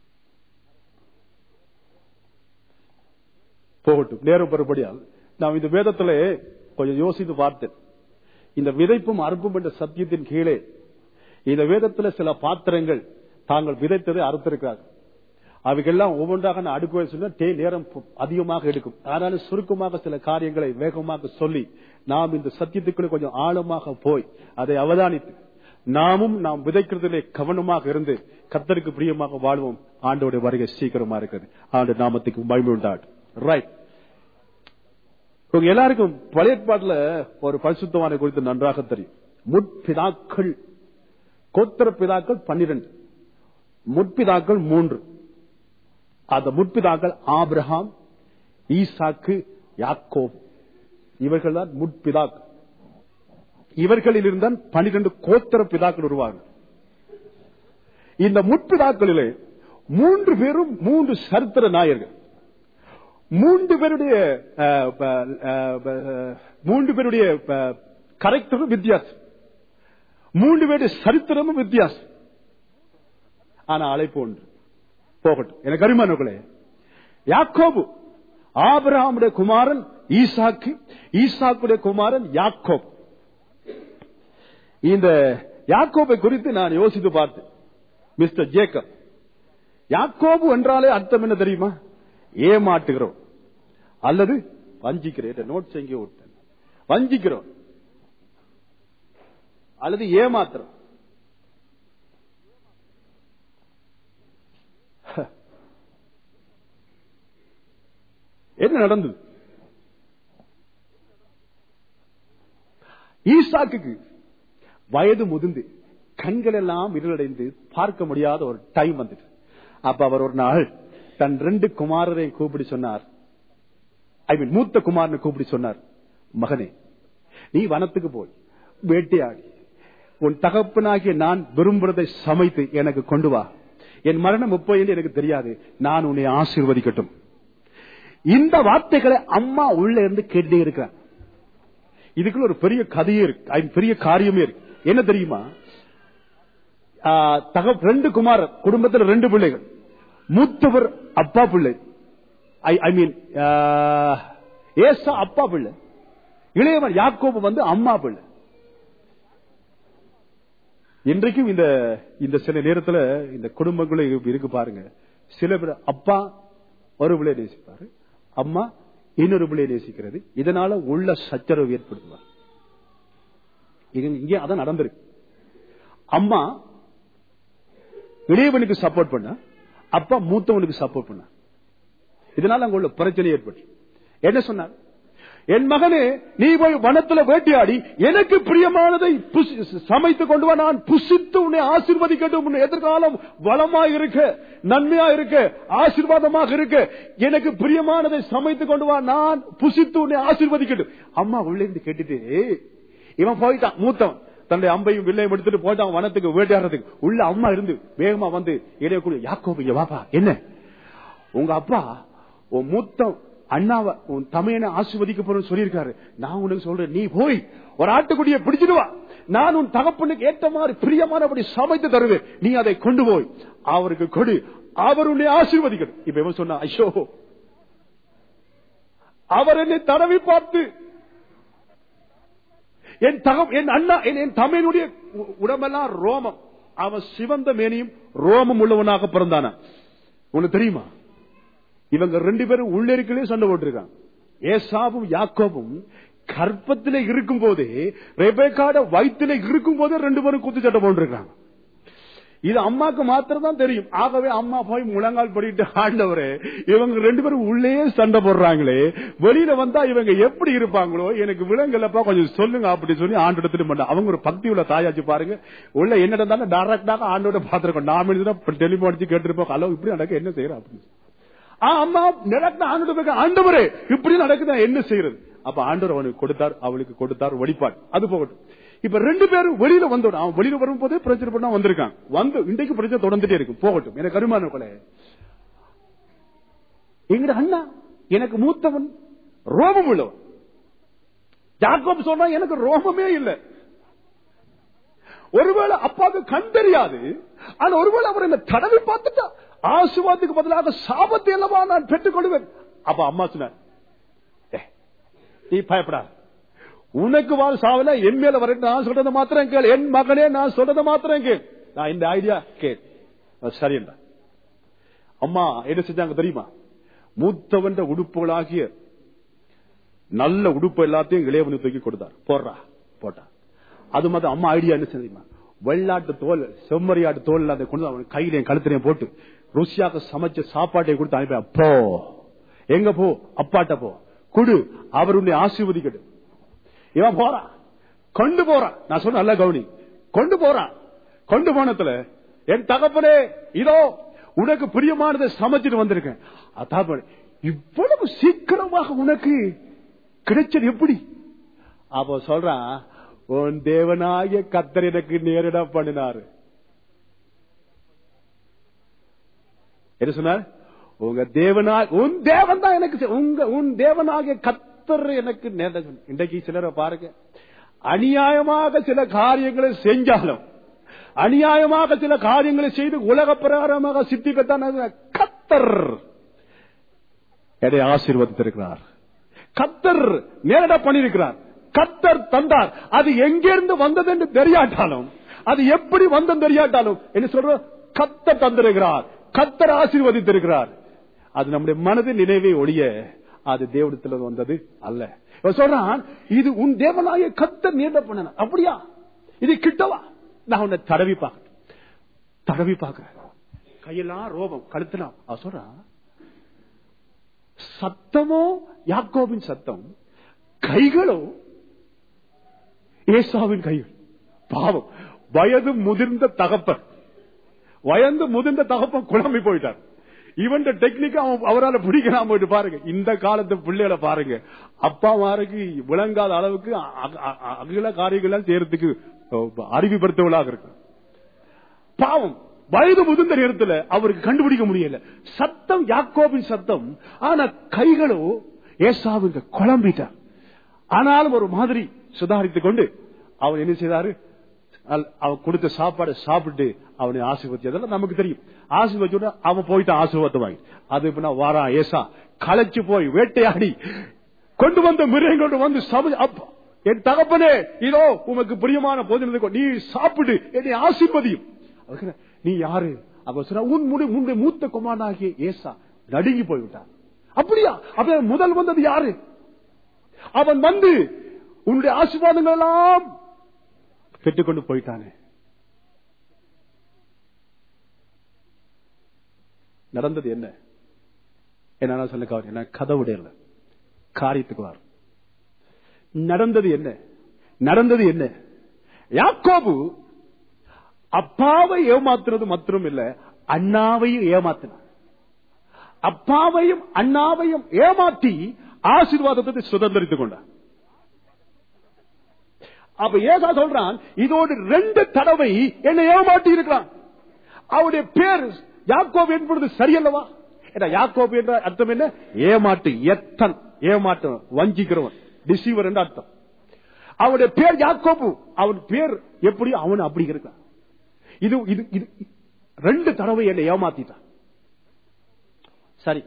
போகட்டும் நேரம் பெறுபடியால் நாம் இந்த வேதத்திலே கொஞ்சம் யோசித்து பார்த்தேன் இந்த விதைப்பும் அறுப்பும் என்ற சத்தியத்தின் கீழே இந்த வேதத்தில் சில பாத்திரங்கள் தாங்கள் விதைத்ததை அறுத்திருக்கிறார்கள் அவைகள்லாம் ஒவ்வொன்றாக நான் அடுக்குவே சொன்னா டே நேரம் அதிகமாக எடுக்கும் ஆனாலும் சுருக்கமாக சில காரியங்களை வேகமாக சொல்லி நாம் இந்த சத்தியத்துக்குள்ள கொஞ்சம் ஆழமாக போய் அதை அவதானித்து நாமும் நாம் விதைக்கிறதிலே கவனமாக இருந்து கத்தருக்கு பிரியமாக வாழ்வோம் ஆண்டோட வருகை சீக்கிரமா இருக்கிறது ஆண்டு நாமத்துக்கு மகிமை உண்டாடு ரைட் உங்க எல்லாருக்கும் பழைய பாட்டுல ஒரு பரிசுத்தவானை குறித்து நன்றாக தெரியும் முற்பிதாக்கள் கோத்திர பிதாக்கள் பன்னிரண்டு முற்பிதாக்கள் மூன்று அந்த முற்பிதாக்கள் ஆபிரகாம் ஈசாக்கு யாக்கோப் இவர்கள் தான் முற்பிதாக்கள் இவர்களில் இருந்தான் பனிரெண்டு கோத்திர பிதாக்கள் உருவாங்க இந்த முற்பிதாக்களிலே மூன்று பேரும் மூன்று சரித்திர நாயர்கள் மூன்று பேருடைய மூன்று பேருடைய கரெக்டரும் வித்தியாசம் மூன்று பேருடைய சரித்திரமும் வித்தியாசம் ஆனா அழைப்பு ஒன்று போகட்டும் எனக்கு அருமானங்களே யாக்கோபு ஆபராமுடைய குமாரன் ஈசாக்கு ஈசாக்குடைய குமாரன் யாக்கோப் இந்த யாக்கோபை குறித்து நான் யோசித்து பார்த்தேன் மிஸ்டர் ஜேக்கப் யாக்கோபு என்றாலே அர்த்தம் என்ன தெரியுமா ஏமாட்டுகிறோம் அல்லது வஞ்சிக்கிறேன் நோட்ஸ் எங்கே விட்டேன் வஞ்சிக்கிறோம் அல்லது ஏமாத்துறோம் என்ன நடந்தது ஈசாக்கு வயது முதிர்ந்து கண்கள் எல்லாம் இருளடைந்து பார்க்க முடியாத ஒரு டைம் வந்துட்டு அப்ப அவர் ஒரு நாள் தன் ரெண்டு குமாரரை கூப்பிடி சொன்னார் ஐ மீன் மூத்த குமாரனை கூப்பிடி சொன்னார் மகனே நீ வனத்துக்கு போய் வேட்டையாடி உன் தகப்பனாகிய நான் விரும்புறதை சமைத்து எனக்கு கொண்டு வா என் மரணம் எப்போ என்று எனக்கு தெரியாது நான் உன்னை ஆசீர்வதிக்கட்டும் இந்த வார்த்தைகளை அம்மா உள்ள இருந்து கேட்டே இருக்கிறான் இதுக்குள்ள ஒரு பெரிய கதையே இருக்கு பெரிய காரியமே இருக்கு என்ன தெரியுமா தக ரெண்டு குமாரர் குடும்பத்தில் ரெண்டு பிள்ளைகள் மூத்தவர் அப்பா பிள்ளை ஐ மீன் ஏசா அப்பா பிள்ளை இளையவன் யாக்கோபு வந்து அம்மா பிள்ளை இன்றைக்கும் இந்த இந்த சில நேரத்தில் இந்த குடும்பங்களும் இருக்கு பாருங்க சில பேர் அப்பா ஒரு பிள்ளை நேசிப்பாரு அம்மா இன்னொரு பிள்ளையை நேசிக்கிறது இதனால உள்ள சச்சரவு ஏற்படுத்துவார் இங்கே அதான் நடந்திருக்கு அம்மா இளையவனுக்கு சப்போர்ட் பண்ண அப்பா மூத்தவனுக்கு சப்போர்ட் பண்ண இதனால அங்க உள்ள பிரச்சனை ஏற்பட்டு என்ன சொன்னார் என் மகனே நீ போய் வனத்துல வேட்டையாடி எனக்கு பிரியமானதை சமைத்து கொண்டு வா நான் புசித்து உன்னை ஆசீர்வதிக்கட்டும் உன்னை எதிர்காலம் வளமா இருக்க நன்மையா இருக்க ஆசீர்வாதமாக இருக்க எனக்கு பிரியமானதை சமைத்து கொண்டு வா நான் புசித்து உன்னை ஆசீர்வதிக்கட்டும் அம்மா உள்ள இருந்து கேட்டுட்டு இவன் போயிட்டான் மூத்தவன் தன்னுடைய அம்பையும் வில்லையும் எடுத்துட்டு போயிட்டான் வனத்துக்கு வேட்டையாடுறதுக்கு உள்ள அம்மா இருந்து வேகமா வந்து இடையக்கூடிய யாக்கோபு வாப்பா என்ன உங்க அப்பா உன் மூத்த அண்ணாவை உன் தமையனை ஆசிர்வதிக்க போறேன்னு சொல்லியிருக்காரு நான் உனக்கு சொல்றேன் நீ போய் ஒரு ஆட்டுக்குடியை பிடிச்சிட்டு வா நான் உன் தகப்பனுக்கு ஏற்ற மாதிரி பிரியமானபடி சமைத்து தருவேன் நீ அதை கொண்டு போய் அவருக்கு கொடு அவர் உன்னை ஆசீர்வதிக்கணும் இப்ப இவன் சொன்னா ஐயோ அவர் என்னை தடவி பார்த்து என் தகம் என் அண்ணா என் என் தமையனுடைய உ- உடம்பெல்லாம் ரோமம் அவன் சிவந்த மேனியும் ரோமம் உள்ளவனாக பிறந்தானா உனக்கு தெரியுமா இவங்க ரெண்டு பேரும் உள்ளிருக்கலே சண்டை போட்டிருக்காங்க ஏசாவும் யாக்கோவும் கற்பத்திலே இருக்கும் போதே ரெபேக்காட வயிற்றிலே இருக்கும் போதே ரெண்டு பேரும் குத்து சட்டை போட்டிருக்காங்க இது அம்மாக்கு மாத்திரம் தான் தெரியும் ஆகவே அம்மா போய் முழங்கால் படிட்டு ஆண்டவரே இவங்க ரெண்டு பேரும் உள்ளே சண்டை போடுறாங்களே வெளியில வந்தா இவங்க எப்படி இருப்பாங்களோ எனக்கு விலங்கல்லப்பா கொஞ்சம் சொல்லுங்க அப்படி சொல்லி ஆண்டோட பண்ண அவங்க ஒரு பக்தி உள்ள தாயாச்சு பாருங்க உள்ள என்ன நடந்தாலும் டைரக்டாக ஆண்டோட பாத்திருக்கோம் நாம டெலிபோன் அடிச்சு கேட்டிருப்போம் ஹலோ இப்படி நடக்க என்ன செய்யறோம் அப்படின்னு ஆ, அம்மா நடக்க ஆண்டு ஆண்டவரே இப்படி நடக்குதா என்ன செய்யறது அப்ப ஆண்டவர் அவனுக்கு கொடுத்தார் அவளுக்கு கொடுத்தார் வழிபாடு அது போகட்டும் இப்ப ரெண்டு பேரும் வெளியில வந்தோம் அவன் வெளியில வரும்போதே பிரச்சனை பண்ணா வந்திருக்கான் வந்து இன்றைக்கு பிரச்சனை தொடர்ந்துட்டே இருக்கும் போகட்டும் எனக்கு கருமான கொலை எங்கட அண்ணா எனக்கு மூத்தவன் ரோமம் உள்ளவன் ஜாக்கோப் சொன்னா எனக்கு ரோமமே இல்லை ஒருவேளை அப்பாவுக்கு கண் தெரியாது ஆனா ஒருவேளை அவர் என்ன தடவை பார்த்துட்டா ஆசுவாத்துக்கு பதிலாக சாபத்தை அல்லவா நான் பெற்றுக் கொள்வேன் அப்ப அம்மா சொன்னார் "ஏ, நீ பயப்படாத உனக்கு வாழ் சாவல என் மேல வரட்டும் நான் சொல்றதை மாத்திரம் கேள் என் மகனே நான் சொல்றதை மாத்திரம் கேள் நான் இந்த ஐடியா கேள் அது சரியண்டா அம்மா என்ன செஞ்சாங்க தெரியுமா மூத்தவன்ற உடுப்புகளாகிய நல்ல உடுப்பு எல்லாத்தையும் இளையவனுக்கு தூக்கி கொடுத்தார் போடுறா போட்டா அது மாதிரி அம்மா ஐடியா என்ன தெரியுமா வெள்ளாட்டு தோல் செம்மறியாட்டு தோல் அதை கொண்டு அவன் கையில என் கழுத்திலையும் போட்டு ருசியாக சமைச்ச சாப்பாட்டை கொடுத்து அனுப்பி போ எங்க போ அப்பாட்ட போ குடு அவர் உன்னை ஆசீர்வதிக்கட்டு இவன் போறான் கொண்டு போறான் நான் சொன்ன நல்ல கவனி கொண்டு போறான் கொண்டு போனதுல என் தகப்பனே இதோ உனக்கு பிரியமானதை சமைச்சிட்டு வந்திருக்கேன் அதான் இவ்வளவு சீக்கிரமாக உனக்கு கிடைச்சது எப்படி அப்ப சொல்றான் உன் தேவனாகிய கத்தர் எனக்கு நேரிட பண்ணினாரு என்ன சொன்னார் உங்க தேவனா உன் தேவன் தான் எனக்கு செ- உங்க உன் தேவனாகிய கத்தர் எனக்கு நேரிட சொன்னார். இன்றைக்கு சிலரை பாருங்க அநியாயமாக சில காரியங்களை செஞ்சாலும் அநியாயமாக சில காரியங்களை செய்து உலக பிரகாரமாக சித்தி பெற்றான கத்தர் என்னை ஆசீர்வதித்திருக்கிறார் கத்தர் நேரட பண்ணியிருக்கிறார் கத்தர் தந்தார் அது எங்கிருந்து வந்தது என்று தெரியாட்டாலும் அது எப்படி வந்தது தெரியாட்டாலும் என்ன சொல்ற கத்தர் தந்திருக்கிறார் கத்தர் ஆசீர்வதித்திருக்கிறார் அது நம்முடைய மனதின் நினைவை ஒழிய அது தேவனத்தில் வந்தது அல்ல இவன் சொல்றான் இது உன் தேவனாய கத்தர் நேர்ட பண்ண அப்படியா இது கிட்டவா நான் உன்னை தடவி பார்க்க தடவி பார்க்கிறேன் கையெல்லாம் ரோபம் கழுத்தலாம் அவன் சொல்றான் சத்தமோ யாக்கோபின் சத்தம் கைகளோ ஏசாவின் கைகள் பாவம் வயது முதிர்ந்த தகப்பன் வயது முதிர்ந்த தகப்பன் குழம்பி போயிட்டார் இவன் டெக்னிக் அவன் அவரால் பிடிக்கலாம் போயிட்டு பாருங்க இந்த காலத்து பிள்ளைகளை பாருங்க அப்பா மாருக்கு விளங்காத அளவுக்கு அ- அ- அ- அகில காரியங்கள் செய்யறதுக்கு அறிவுபடுத்தவளாக இருக்கு பாவம் வயது முதிர்ந்த நேரத்துல அவருக்கு கண்டுபிடிக்க முடியல சத்தம் யாக்கோபின் சத்தம் ஆனா கைகளோ ஏசாவுக்கு குழம்பிட்டார் ஆனாலும் ஒரு மாதிரி சுதாரித்துக் கொண்டு அவன் என்ன செய்தாரு அல்- அவன் கொடுத்த சாப்பாடு சாப்பிட்டு அவனை ஆசீர்வதிச்சதெல்லாம் நமக்கு தெரியும் ஆசீர்வதிச்சு அவன் போயிட்டு ஆசீர்வாதம் வாங்கி அது இப்ப நான் வாரா ஏசா களைச்சு போய் வேட்டையாடி கொண்டு வந்த மிருகம் கொண்டு வந்து சம அப்பா என் தகப்பனே இதோ உமக்கு பிரியமான போதினத்தை நீ சாப்பிடு என்னை ஆசீர்வதியும் அதுக்கு நான், நீ யாரு அவ சொன்னா உன் முடி முன்னுடைய மூத்த குமாரனாகிய ஏசா நடுங்கி போய்விட்டான் அப்படியா அப்ப முதல் வந்தது யாரு அவன் வந்து உன்னுடைய ஆசீர்வாதங்கள் எல்லாம் பெற்றுக்கொண்டு போயிட்டானே நடந்தது என்ன என்ன சொல்ல கவனி என்ன கதவுடைய இல்ல காரியத்துக்கு வரும் நடந்தது என்ன நடந்தது என்ன யாக்கோபு அப்பாவை ஏமாத்துறது மாத்திரம் இல்ல அண்ணாவையும் ஏமாத்தினார் அப்பாவையும் அண்ணாவையும் ஏமாற்றி ஆசீர்வாதத்தை சுதந்திரித்துக் கொண்டார் அப்ப ஏசா சொல்றான் இதோடு ரெண்டு தடவை என்னை ஏமாட்டி இருக்கிறான் அவருடைய பேர் யாக்கோப் என்பது சரியல்லவா ஏன்னா யாக்கோப் என்ற அர்த்தம் என்ன ஏமாட்டு எத்தன் ஏமாட்டு வஞ்சிக்கிறவன் டிசீவர் என்ற அர்த்தம் அவனுடைய பேர் யாக்கோபு அவன் பேர் எப்படி அவன் அப்படி இருக்கான் இது இது இது ரெண்டு தடவை என்னை ஏமாத்திட்டான் சரி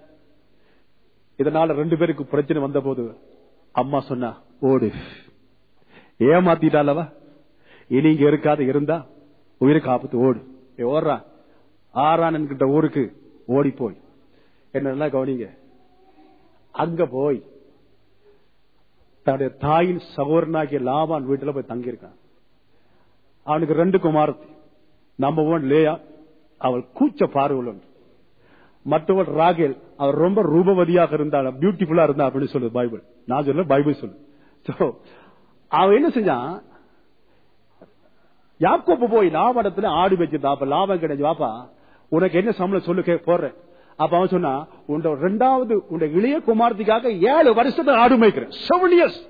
இதனால ரெண்டு பேருக்கு பிரச்சனை வந்த போது அம்மா சொன்னா ஓடு ஏமாத்திட்டாலவா இனி இங்க இருக்காத இருந்தா உயிருக்கு ஆபத்து ஓடு ஏ, ஓடுறா ஆறானன் கிட்ட ஊருக்கு ஓடி போய் என்னெல்லாம் கவனிங்க அங்க போய் தன்னுடைய தாயின் சகோதரனாகிய லாபான் வீட்டுல போய் தங்கியிருக்கான் அவனுக்கு ரெண்டு குமாரத்தி நம்பர் ஒன் லேயா அவள் கூச்ச பார்வை மற்றவள் ராகேல் அவர் ரொம்ப ரூபவதியாக இருந்தாள் பியூட்டிஃபுல்லா இருந்தா அப்படின்னு சொல்லுது பைபிள் நான் சொல்ல பைபிள் சொல்லு So, அவன் என்ன செஞ்சான் யாக்கோப்பு போய் லாபடத்துல ஆடு வச்சிருந்தா அப்ப லாபம் கிடைச்சு வாப்பா உனக்கு என்ன சம்பளம் சொல்லு கே போடுறேன் அப்ப அவன் சொன்னா உண்ட ரெண்டாவது உண்ட இளைய குமாரத்துக்காக ஏழு வருஷத்துல ஆடு மேய்க்கிறேன் செவன் இயர்ஸ்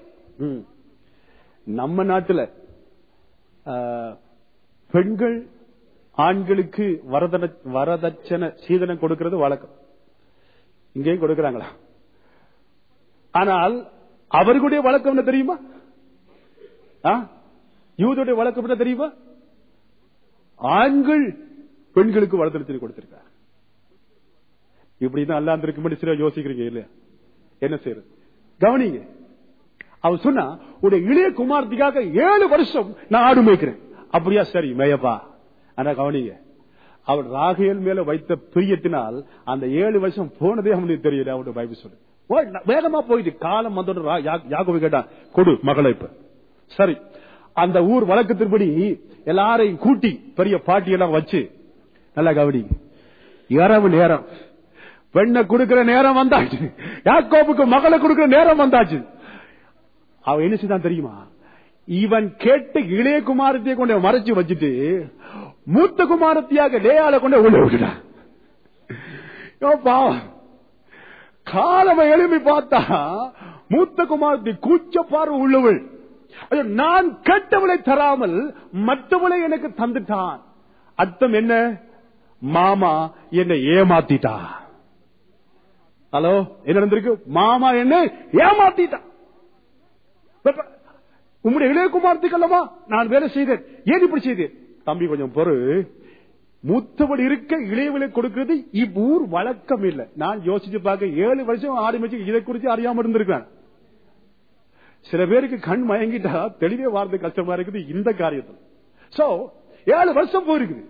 நம்ம நாட்டுல ஆஹ், பெண்கள் ஆண்களுக்கு வரதன வரதட்சணை சீதனம் கொடுக்கிறது வழக்கம் இங்கேயும் கொடுக்கறாங்களா ஆனால் அவர்களுடைய வழக்கம் என்ன தெரியுமா ஆ? யூதருடைய வழக்கம் என்ன தெரியுமா ஆண்கள் பெண்களுக்கு வரதட்சணை கொடுத்திருக்கார் இப்படிதான் அல்லா இருந்திருக்கு சில யோசிக்கிறீங்க இல்லையா என்ன செய்யறது கவனிங்க அவன் சொன்னா உடைய இளைய குமார்த்திக்காக ஏழு வருஷம் நான் ஆடு மேய்க்கிறேன் அப்படியா சரி மேயப்பா ஆனா கவனிங்க அவன் ராகேல் மேல வைத்த பிரியத்தினால் அந்த ஏழு வருஷம் போனதே அவனுக்கு தெரியல அவனுடைய பைபிள் சொல்லு ஓ, ந- வேகமா போயிட்டு காலம் வந்தோட யாக்கோபு கேட்டான் கொடு மகளை இப்ப சரி அந்த ஊர் வழக்கத்தின்படி எல்லாரையும் கூட்டி பெரிய பாட்டி எல்லாம் வச்சு நல்லா கவனிங்க இரவு நேரம் பெண்ணை கொடுக்கிற நேரம் வந்தாச்சு யாக்கோபுக்கு மகளை கொடுக்கிற நேரம் வந்தாச்சு அவன் என்ன செய்தான் தெரியுமா இவன் கேட்டு இளைய குமாரத்தையை கொண்டு மறைச்சு வச்சுட்டு மூத்த குமாரத்தியாக லேயால கொண்டு உள்ள விட்டுட்டான் யோ பாவம். காலம எழுப்பி பார்த்தா மூத்த குமாரத்தி கூச்ச பார்வை உள்ளவள் ஐயோ, நான் கேட்டவளை தராமல் மற்றவளை எனக்கு தந்துட்டான் அர்த்தம் என்ன மாமா என்னை ஏமாத்திட்டா ஹலோ என்ன நடந்திருக்கு மாமா என்ன ஏமாத்திட்டான் உம்முடைய இளையகுமாரத்துக்கு அல்லவா நான் வேலை செய்தேன் ஏன் இப்படி செய்தேன் தம்பி கொஞ்சம் பொறு மூத்தவள் இருக்க இளையவளை கொடுக்கிறது இவ்வூர் வழக்கம் இல்லை நான் யோசிச்சு பார்க்க ஏழு வருஷம் ஆறு வச்சு இதை குறித்து அறியாம இருந்திருக்கேன் சில பேருக்கு கண் மயங்கிட்டா தெளிவே வார்த்தை கஷ்டமா இருக்குது இந்த காரியத்தில் சோ ஏழு வருஷம் போயிருக்குது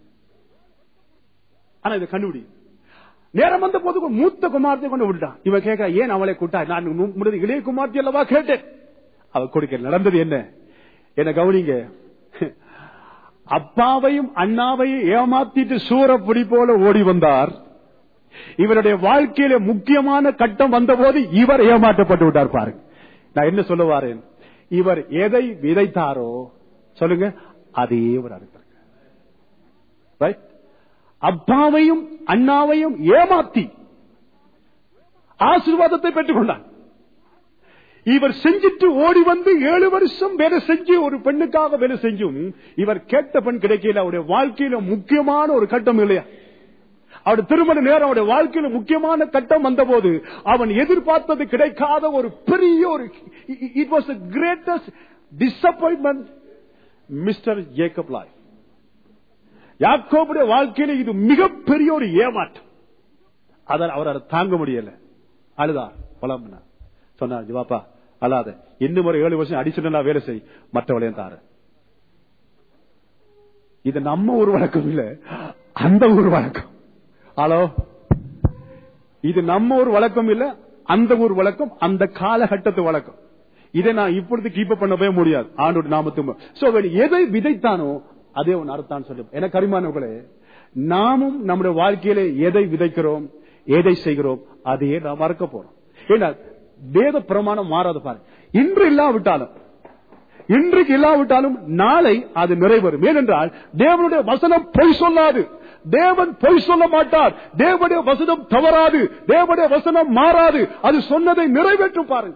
ஆனா இதை கண்டுபிடி நேரம் வந்த போது மூத்த குமாரத்தை கொண்டு விட்டான் இவன் கேட்க ஏன் அவளை கூட்டா நான் உன் முன்னாடி இளைய குமார்த்தி அல்லவா கேட்டேன் அவ கொடுக்க நடந்தது என்ன என்ன கவனிங்க அப்பாவையும் அண்ணாவையும் ஏமாத்திட்டு சூரப்புடி போல ஓடி வந்தார் இவருடைய வாழ்க்கையில முக்கியமான கட்டம் வந்தபோது இவர் ஏமாற்றப்பட்டு விட்டார் பாருங்க நான் என்ன சொல்ல வாரேன் இவர் எதை விதைத்தாரோ சொல்லுங்க அதே ஒரு அறுத்தார் Right? அப்பாவையும் அண்ணாவையும் ஏமாத்தி ஆசீர்வாதத்தை பெற்றுக் கொண்டான் இவர் செஞ்சிட்டு ஓடி வந்து ஏழு வருஷம் வேலை செஞ்சு ஒரு பெண்ணுக்காக வேலை செஞ்சும் இவர் கேட்ட பெண் கிடைக்கல அவருடைய வாழ்க்கையில முக்கியமான ஒரு கட்டம் இல்லையா அவருடைய திருமண நேரம் அவருடைய வாழ்க்கையில முக்கியமான கட்டம் வந்தபோது அவன் எதிர்பார்த்தது கிடைக்காத ஒரு பெரிய ஒரு it was greatest disappointment mister Jacob life யாக்கோபுடைய வாழ்க்கையில இது மிகப்பெரிய ஒரு ஏமாற்றம் அதை அவர் அதை தாங்க முடியல அழுதார் புலம்புனார் சொன்னார் ஜிவாப்பா அல்லாத இன்னும் ஒரு ஏழு வருஷம் அடிஷனலா வேலை செய் மற்றவளையும் தாரு இது நம்ம ஒரு வழக்கம் இல்ல அந்த ஒரு வழக்கம் ஹலோ இது நம்ம ஒரு வழக்கம் இல்ல அந்த ஒரு வழக்கம் அந்த காலகட்டத்து வழக்கம் இதை நான் இப்பொழுது கீப் பண்ணவே முடியாது ஆண்டோட நாமத்து சோ எதை விதைத்தானோ அதே ஒன்று அறுத்தான் சொல்லும் என கரிமானவர்களே நாமும் நம்முடைய வாழ்க்கையில எதை விதைக்கிறோம் எதை செய்கிறோம் அதையே நாம் மறக்க போறோம் ஏன்னா வேத பிரமாணம் மாறாது பாரு இன்று இல்லாவிட்டாலும் இன்றைக்கு இல்லாவிட்டாலும் நாளை அது நிறைவேறும் ஏனென்றால் தேவனுடைய வசனம் பொய் சொல்லாது தேவன் பொய் சொல்ல மாட்டார் தேவனுடைய வசனம் தவறாது தேவனுடைய வசனம் மாறாது அது சொன்னதை நிறைவேற்றும் பாருங்க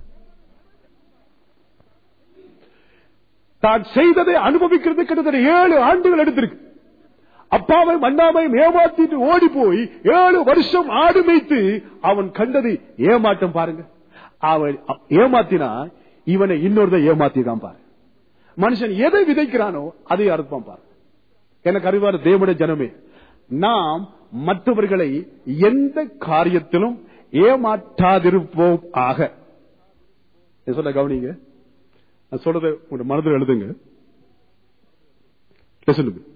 தான் செய்ததை அனுபவிக்கிறது கிட்டத்தட்ட ஏழு ஆண்டுகள் எடுத்திருக்கு அப்பாவையும் அண்ணாவையும் ஏமாத்திட்டு ஓடி போய் ஏழு வருஷம் ஆடு மேய்த்து அவன் கண்டது ஏமாற்றம் பாருங்க அவன் ஏமாத்தினா இவனை இன்னொருதை ஏமாத்திதான் பாரு மனுஷன் எதை விதைக்கிறானோ அதை அறுப்பான் பாரு எனக்கு அறிவார் தேவனுடைய ஜனமே நாம் மற்றவர்களை எந்த காரியத்திலும் ஏமாற்றாதிருப்போம் ஆக சொல்ல கவனிங்க நான் சொல்றதை உங்க மனதில் எழுதுங்க Listen to me.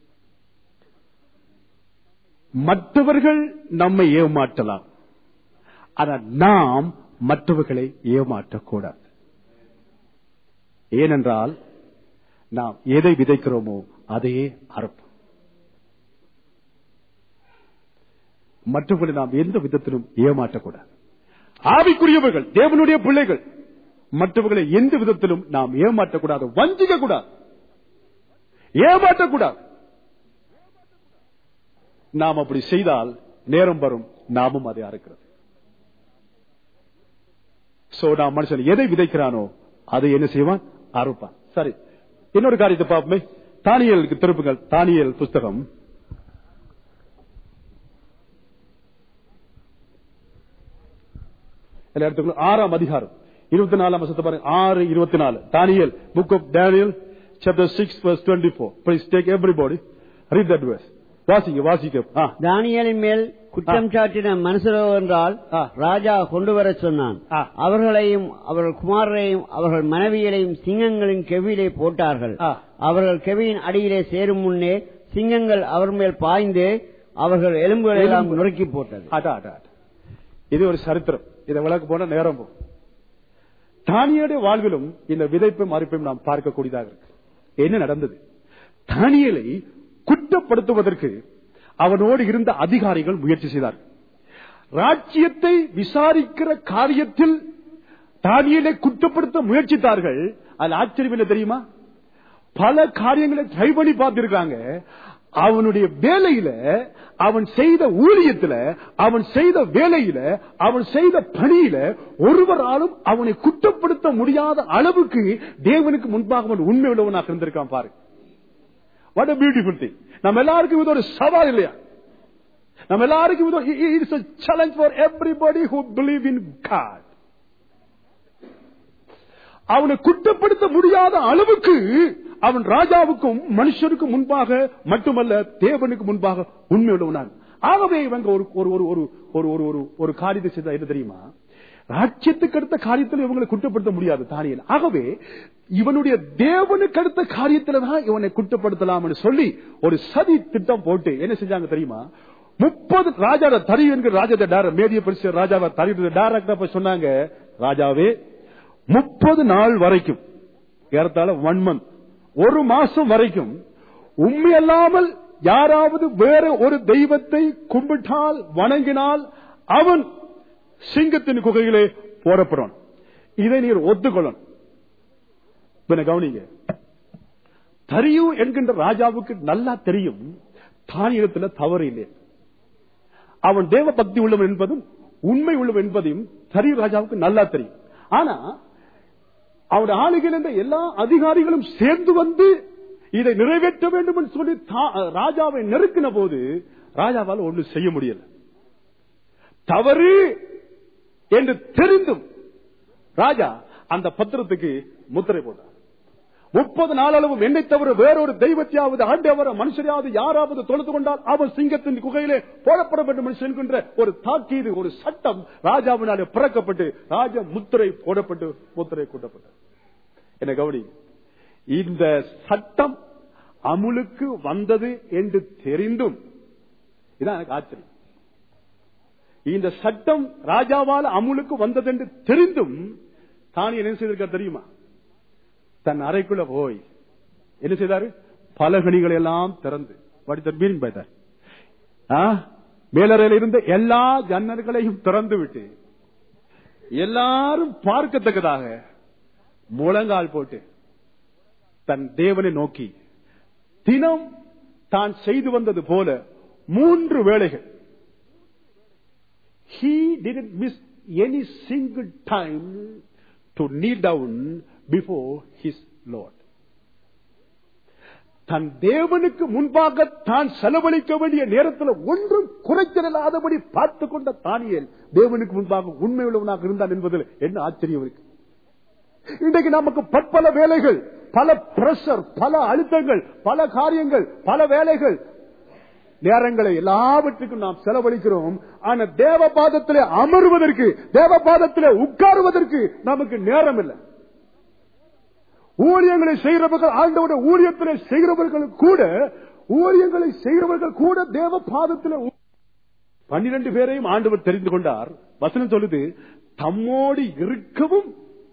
மற்றவர்கள் நம்மை ஏமாற்றலாம் ஆனால் நாம் மற்றவர்களை ஏமாற்றக்கூடாது ஏனென்றால் நாம் எதை விதைக்கிறோமோ அதையே அறுப்போம் மற்றவர்களை நாம் எந்த விதத்திலும் ஏமாற்றக்கூடாது ஆவிக்குரியவர்கள் தேவனுடைய பிள்ளைகள் மற்றவர்களை எந்த விதத்திலும் நாம் ஏமாற்றக்கூடாது வஞ்சிக்க கூடாது ஏமாற்றக்கூடாது நாம் அப்படி செய்தால் நேரம் வரும் நாமும் அதை அறுக்கிறது சோ நான் மனுஷன் எதை விதைக்கிறானோ அதை என்ன செய்வான் அறுப்பான் சரி இன்னொரு காரியத்தை பார்ப்போமே தானியலுக்கு திருப்புங்கள் தானியல் புஸ்தகம் எல்லா இடத்துக்கும் ஆறாம் அதிகாரம் இருபத்தி நாலாம் வருஷத்தை பாருங்க ஆறு இருபத்தி நாலு தானியல் book of Daniel chapter six verse twenty four please take everybody read that verse வாசிங்க வாசிக்க ஆ தானியலின் மேல் குற்றம் சாட்டின மனுஷரோ என்றால் ஆ. ராஜா கொண்டு வரச் சொன்னான் ஆ. அவர்களையும் அவர்கள் குமாரரையும் அவர்கள் மனைவியரையும் சிங்கங்களின் கெவியிலே போட்டார்கள் ஆ. அவர்கள் கெவியின் அடியிலே சேரும் முன்னே சிங்கங்கள் அவர் மேல் பாய்ந்து அவர்கள் எலும்புகளை எல்லாம் எலும்பு. நொறுக்கி போட்டது அடா, அடா, அடா. இது ஒரு சரித்திரம் இதை விளக்கு போன நேரம் போகும் தானியலுடைய வாழ்விலும் இந்த விதைப்பும் மறுப்பையும் நாம் பார்க்கக்கூடியதாக இருக்கு என்ன நடந்தது தானியலை குற்றப்படுத்துவதற்கு அவனோடு இருந்த அதிகாரிகள் முயற்சி செய்தார்கள் ராஜ்யத்தை விசாரிக்கிற காரியத்தில் தானியலை குற்றப்படுத்த முயற்சித்தார்கள் அது ஆச்சரியம் என்ன தெரியுமா பல காரியங்களை ட்ரை பண்ணி பார்த்திருக்காங்க அவனுடைய வேலையில அவன் செய்த ஊழியத்துல அவன் செய்த வேலையில அவன் செய்த பணியில ஒருவராலும் அவனை குற்றப்படுத்த முடியாத அளவுக்கு தேவனுக்கு முன்பாக அவன் உண்மை உள்ளவனாக இருந்திருக்கான் பாரு வாட் a பியூட்டிஃபுல் திங் நம்ம எல்லாருக்கும் இது ஒரு சவால் இல்லையா நம்ம எல்லாருக்கும் இது it's a challenge for everybody who believe in God அவனை குற்றப்படுத்த முடியாத அளவுக்கு அவன் ராஜாவுக்கும் மனுஷருக்கும் முன்பாக மட்டுமல்ல தேவனுக்கு முன்பாக உண்மை உள்ளவனான் ஆகவே இவங்க ஒரு ஒரு ஒரு ஒரு ஒரு ஒரு ஒரு ஒரு காரியத்தை செய்தா என்ன தெரியுமா ராஜ்யத்துக்கு அடுத்த காரியத்தில் இவங்களை குற்றப்படுத்த முடியாது தானியல் ஆகவே இவனுடைய தேவனுக்கு அடுத்த காரியத்துல தான் இவனை குற்றப்படுத்தலாம்னு சொல்லி ஒரு சதி திட்டம் போட்டு என்ன செஞ்சாங்க தெரியுமா முப்பது ராஜா தரி என்கிற ராஜா மேதிய பரிசு ராஜாவை தரி டைரக்டா சொன்னாங்க ராஜாவே முப்பது நாள் வரைக்கும் ஏறத்தாழ ஒன் மந்த் ஒரு மாசம் வரைக்கும் உண்மையல்லாமல் யாராவது வேற ஒரு தெய்வத்தை கும்பிட்டால் வணங்கினால் அவன் சிங்கத்தின் குகையிலே போடப்படும் இதை நீர் ஒத்துக்கொள்ளணும் பின்ன கவனிங்க தரியு என்கின்ற ராஜாவுக்கு நல்லா தெரியும் தானியத்தில் தவறு இல்லை அவன் தேவ பக்தி உள்ளவன் என்பதும் உண்மை உள்ளவன் என்பதையும் தரியு ராஜாவுக்கு நல்லா தெரியும் ஆனா அவருடைய ஆளுகையில் இருந்த எல்லா அதிகாரிகளும் சேர்ந்து வந்து இதை நிறைவேற்ற வேண்டும் என்று சொல்லி தா- ராஜாவை நெருக்கின போது ராஜாவால் ஒன்றும் செய்ய முடியல தவறு என்று தெரிந்தும் ராஜா அந்த பத்திரத்துக்கு முத்திரை போட்டார் முப்பது நாளளவும் என்னை தவிர வேறொரு தெய்வத்தையாவது ஆண்டவர மனுஷரையாவது யாராவது தொழுது கொண்டால் அவன் சிங்கத்தின் குகையிலே போடப்பட வேண்டும் என்று என்கின்ற ஒரு தாக்கீது ஒரு சட்டம் ராஜாவினாலே பிறக்கப்பட்டு ராஜா முத்திரை போடப்பட்டு முத்திரை கூட்டப்பட்டது என்ன கவனி இந்த சட்டம் அமுலுக்கு வந்தது என்று தெரிந்தும் இதான் எனக்கு ஆச்சரியம் இந்த சட்டம் ராஜாவால் அமுலுக்கு வந்தது என்று தெரிந்தும் தான் என்ன செய்திருக்கார் தெரியுமா தன் அறைக்குள்ள போய் என்ன செய்தாரு பலகணிகளை எல்லாம் திறந்து படித்த மீனிங் பைத்தார் மேலறையில் இருந்த எல்லா ஜன்னல்களையும் திறந்து விட்டு எல்லாரும் பார்க்கத்தக்கதாக முழங்கால் போட்டு தன் தேவனை நோக்கி தினம் தான் செய்து வந்தது போல மூன்று வேளைகள் he didn't miss any single time to kneel down before his Lord. தன் தேவனுக்கு முன்பாக தான் செலவழிக்க வேண்டிய நேரத்தில் ஒன்றும் குறைச்சலாதபடி பார்த்து கொண்ட தானியல் தேவனுக்கு முன்பாக உண்மை உள்ளவனாக இருந்தான் என்பதில் என்ன ஆச்சரியம் இருக்கு இன்றைக்கு நமக்கு பற்பல வேலைகள் பல பிரஷர் பல அழுத்தங்கள் பல காரியங்கள் பல வேலைகள் நேரங்களை எல்லாவற்றுக்கும் நாம் செலவழிக்கிறோம் ஆனா தேவ பாதத்திலே அமர்வதற்கு தேவ பாதத்திலே உட்காருவதற்கு நமக்கு நேரம் இல்லை ஊழியங்களை செய்கிறவர்கள் ஆண்டவருடைய ஊழியத்திலே செய்கிறவர்கள் கூட ஊழியங்களை செய்கிறவர்கள் கூட தேவ பாதத்தில் பன்னிரண்டு பேரையும் ஆண்டவர் தெரிந்து கொண்டார் வசனம் சொல்லுது தம்மோடு இருக்கவும்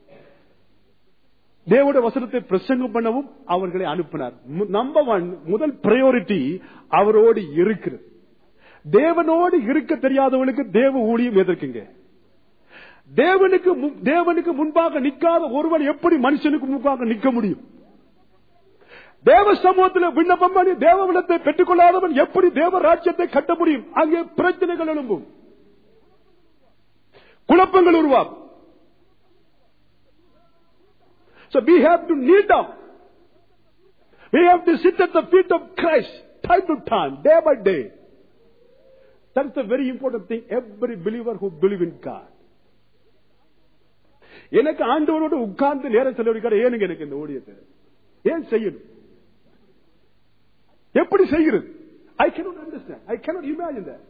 தேவோட வசனத்தை பிரசங்கம் பண்ணவும் அவர்களை அனுப்பினார் நம்பர் ஒன் முதல் பிரையோரிட்டி அவரோடு இருக்கிறது தேவனோடு இருக்க தெரியாதவனுக்கு தேவ ஊழியம் எதற்குங்க தேவனுக்கு மு- தேவனுக்கு முன்பாக நிற்காத ஒருவன் எப்படி மனுஷனுக்கு முன்பாக நிற்க முடியும் தேவ சமூகத்தில் விண்ணப்பம் பண்ணி தேவவிடத்தை பெற்றுக் கொள்ளாதவன் எப்படி தேவ ராஜ்யத்தை கட்ட முடியும் அங்கே பிரச்சனைகள் எழும்பும் குழப்பங்கள் உருவாகும் So we have to kneel down. We have to sit at the feet of Christ time to time, day by day. That's the very important thing every believer who believe in God. எனக்கு ஆண்டவரோடு உட்கார்ந்து நேரம் செலவழிக்கிற ஏனுங்க எனக்கு இந்த ஊழியத்தை ஏன் செய்யணும் எப்படி செய்கிறது ஐ cannot understand I cannot imagine that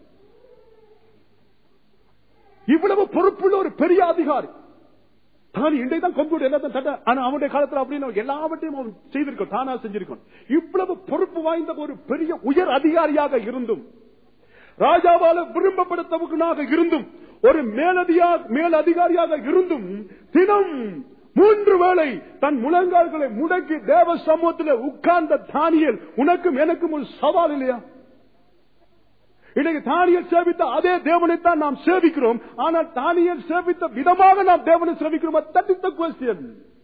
இவ்வளவு பொறுப்புள்ள ஒரு பெரிய அதிகாரி தான் இன்றை தான் கம்ப்யூட்டர் எல்லாத்தையும் தட்ட ஆனா அவனுடைய காலத்துல அப்படின்னு எல்லாவற்றையும் அவன் செய்திருக்கோம் தானா செஞ்சிருக்கோம் இவ்வளவு பொறுப்பு வாய்ந்த ஒரு பெரிய உயர் அதிகாரியாக இருந்தும் ராஜாவால விரும்பப்படுத்தவனாக இருந்தும் ஒரு மேலதிகா மேல் அதிகாரியாக இருந்தும் தினம் மூன்று வேளை தன் முழங்கால்களை முடக்கி தேவ சமூகத்தில் உட்கார்ந்த தானியல் உனக்கும் எனக்கும் ஒரு சவால் இல்லையா இன்னைக்கு தானியல் சேவித்த அதே தேவனைத்தான் நாம் சேவிக்கிறோம் ஆனால் தானியல் சேவித்த விதமாக நாம் தேவனை சேவிக்கிறோம் தட் இஸ் த கொஸ்டின்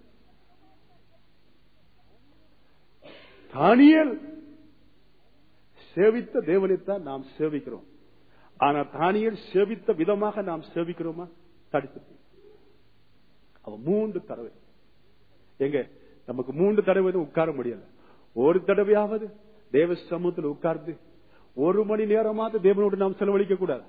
தானியல் சேவித்த தேவனைத்தான் நாம் சேவிக்கிறோம் ஆனால் தானியல் சேவித்த விதமாக நாம் சேவிக்கிறோமா தடுத்து அவன் மூன்று தடவை எங்க நமக்கு மூன்று தடவை வந்து உட்கார முடியல ஒரு தடவையாவது தேவ சமூகத்தில் உட்கார்ந்து ஒரு மணி நேரமாவது தேவனோடு நாம் செலவழிக்க கூடாது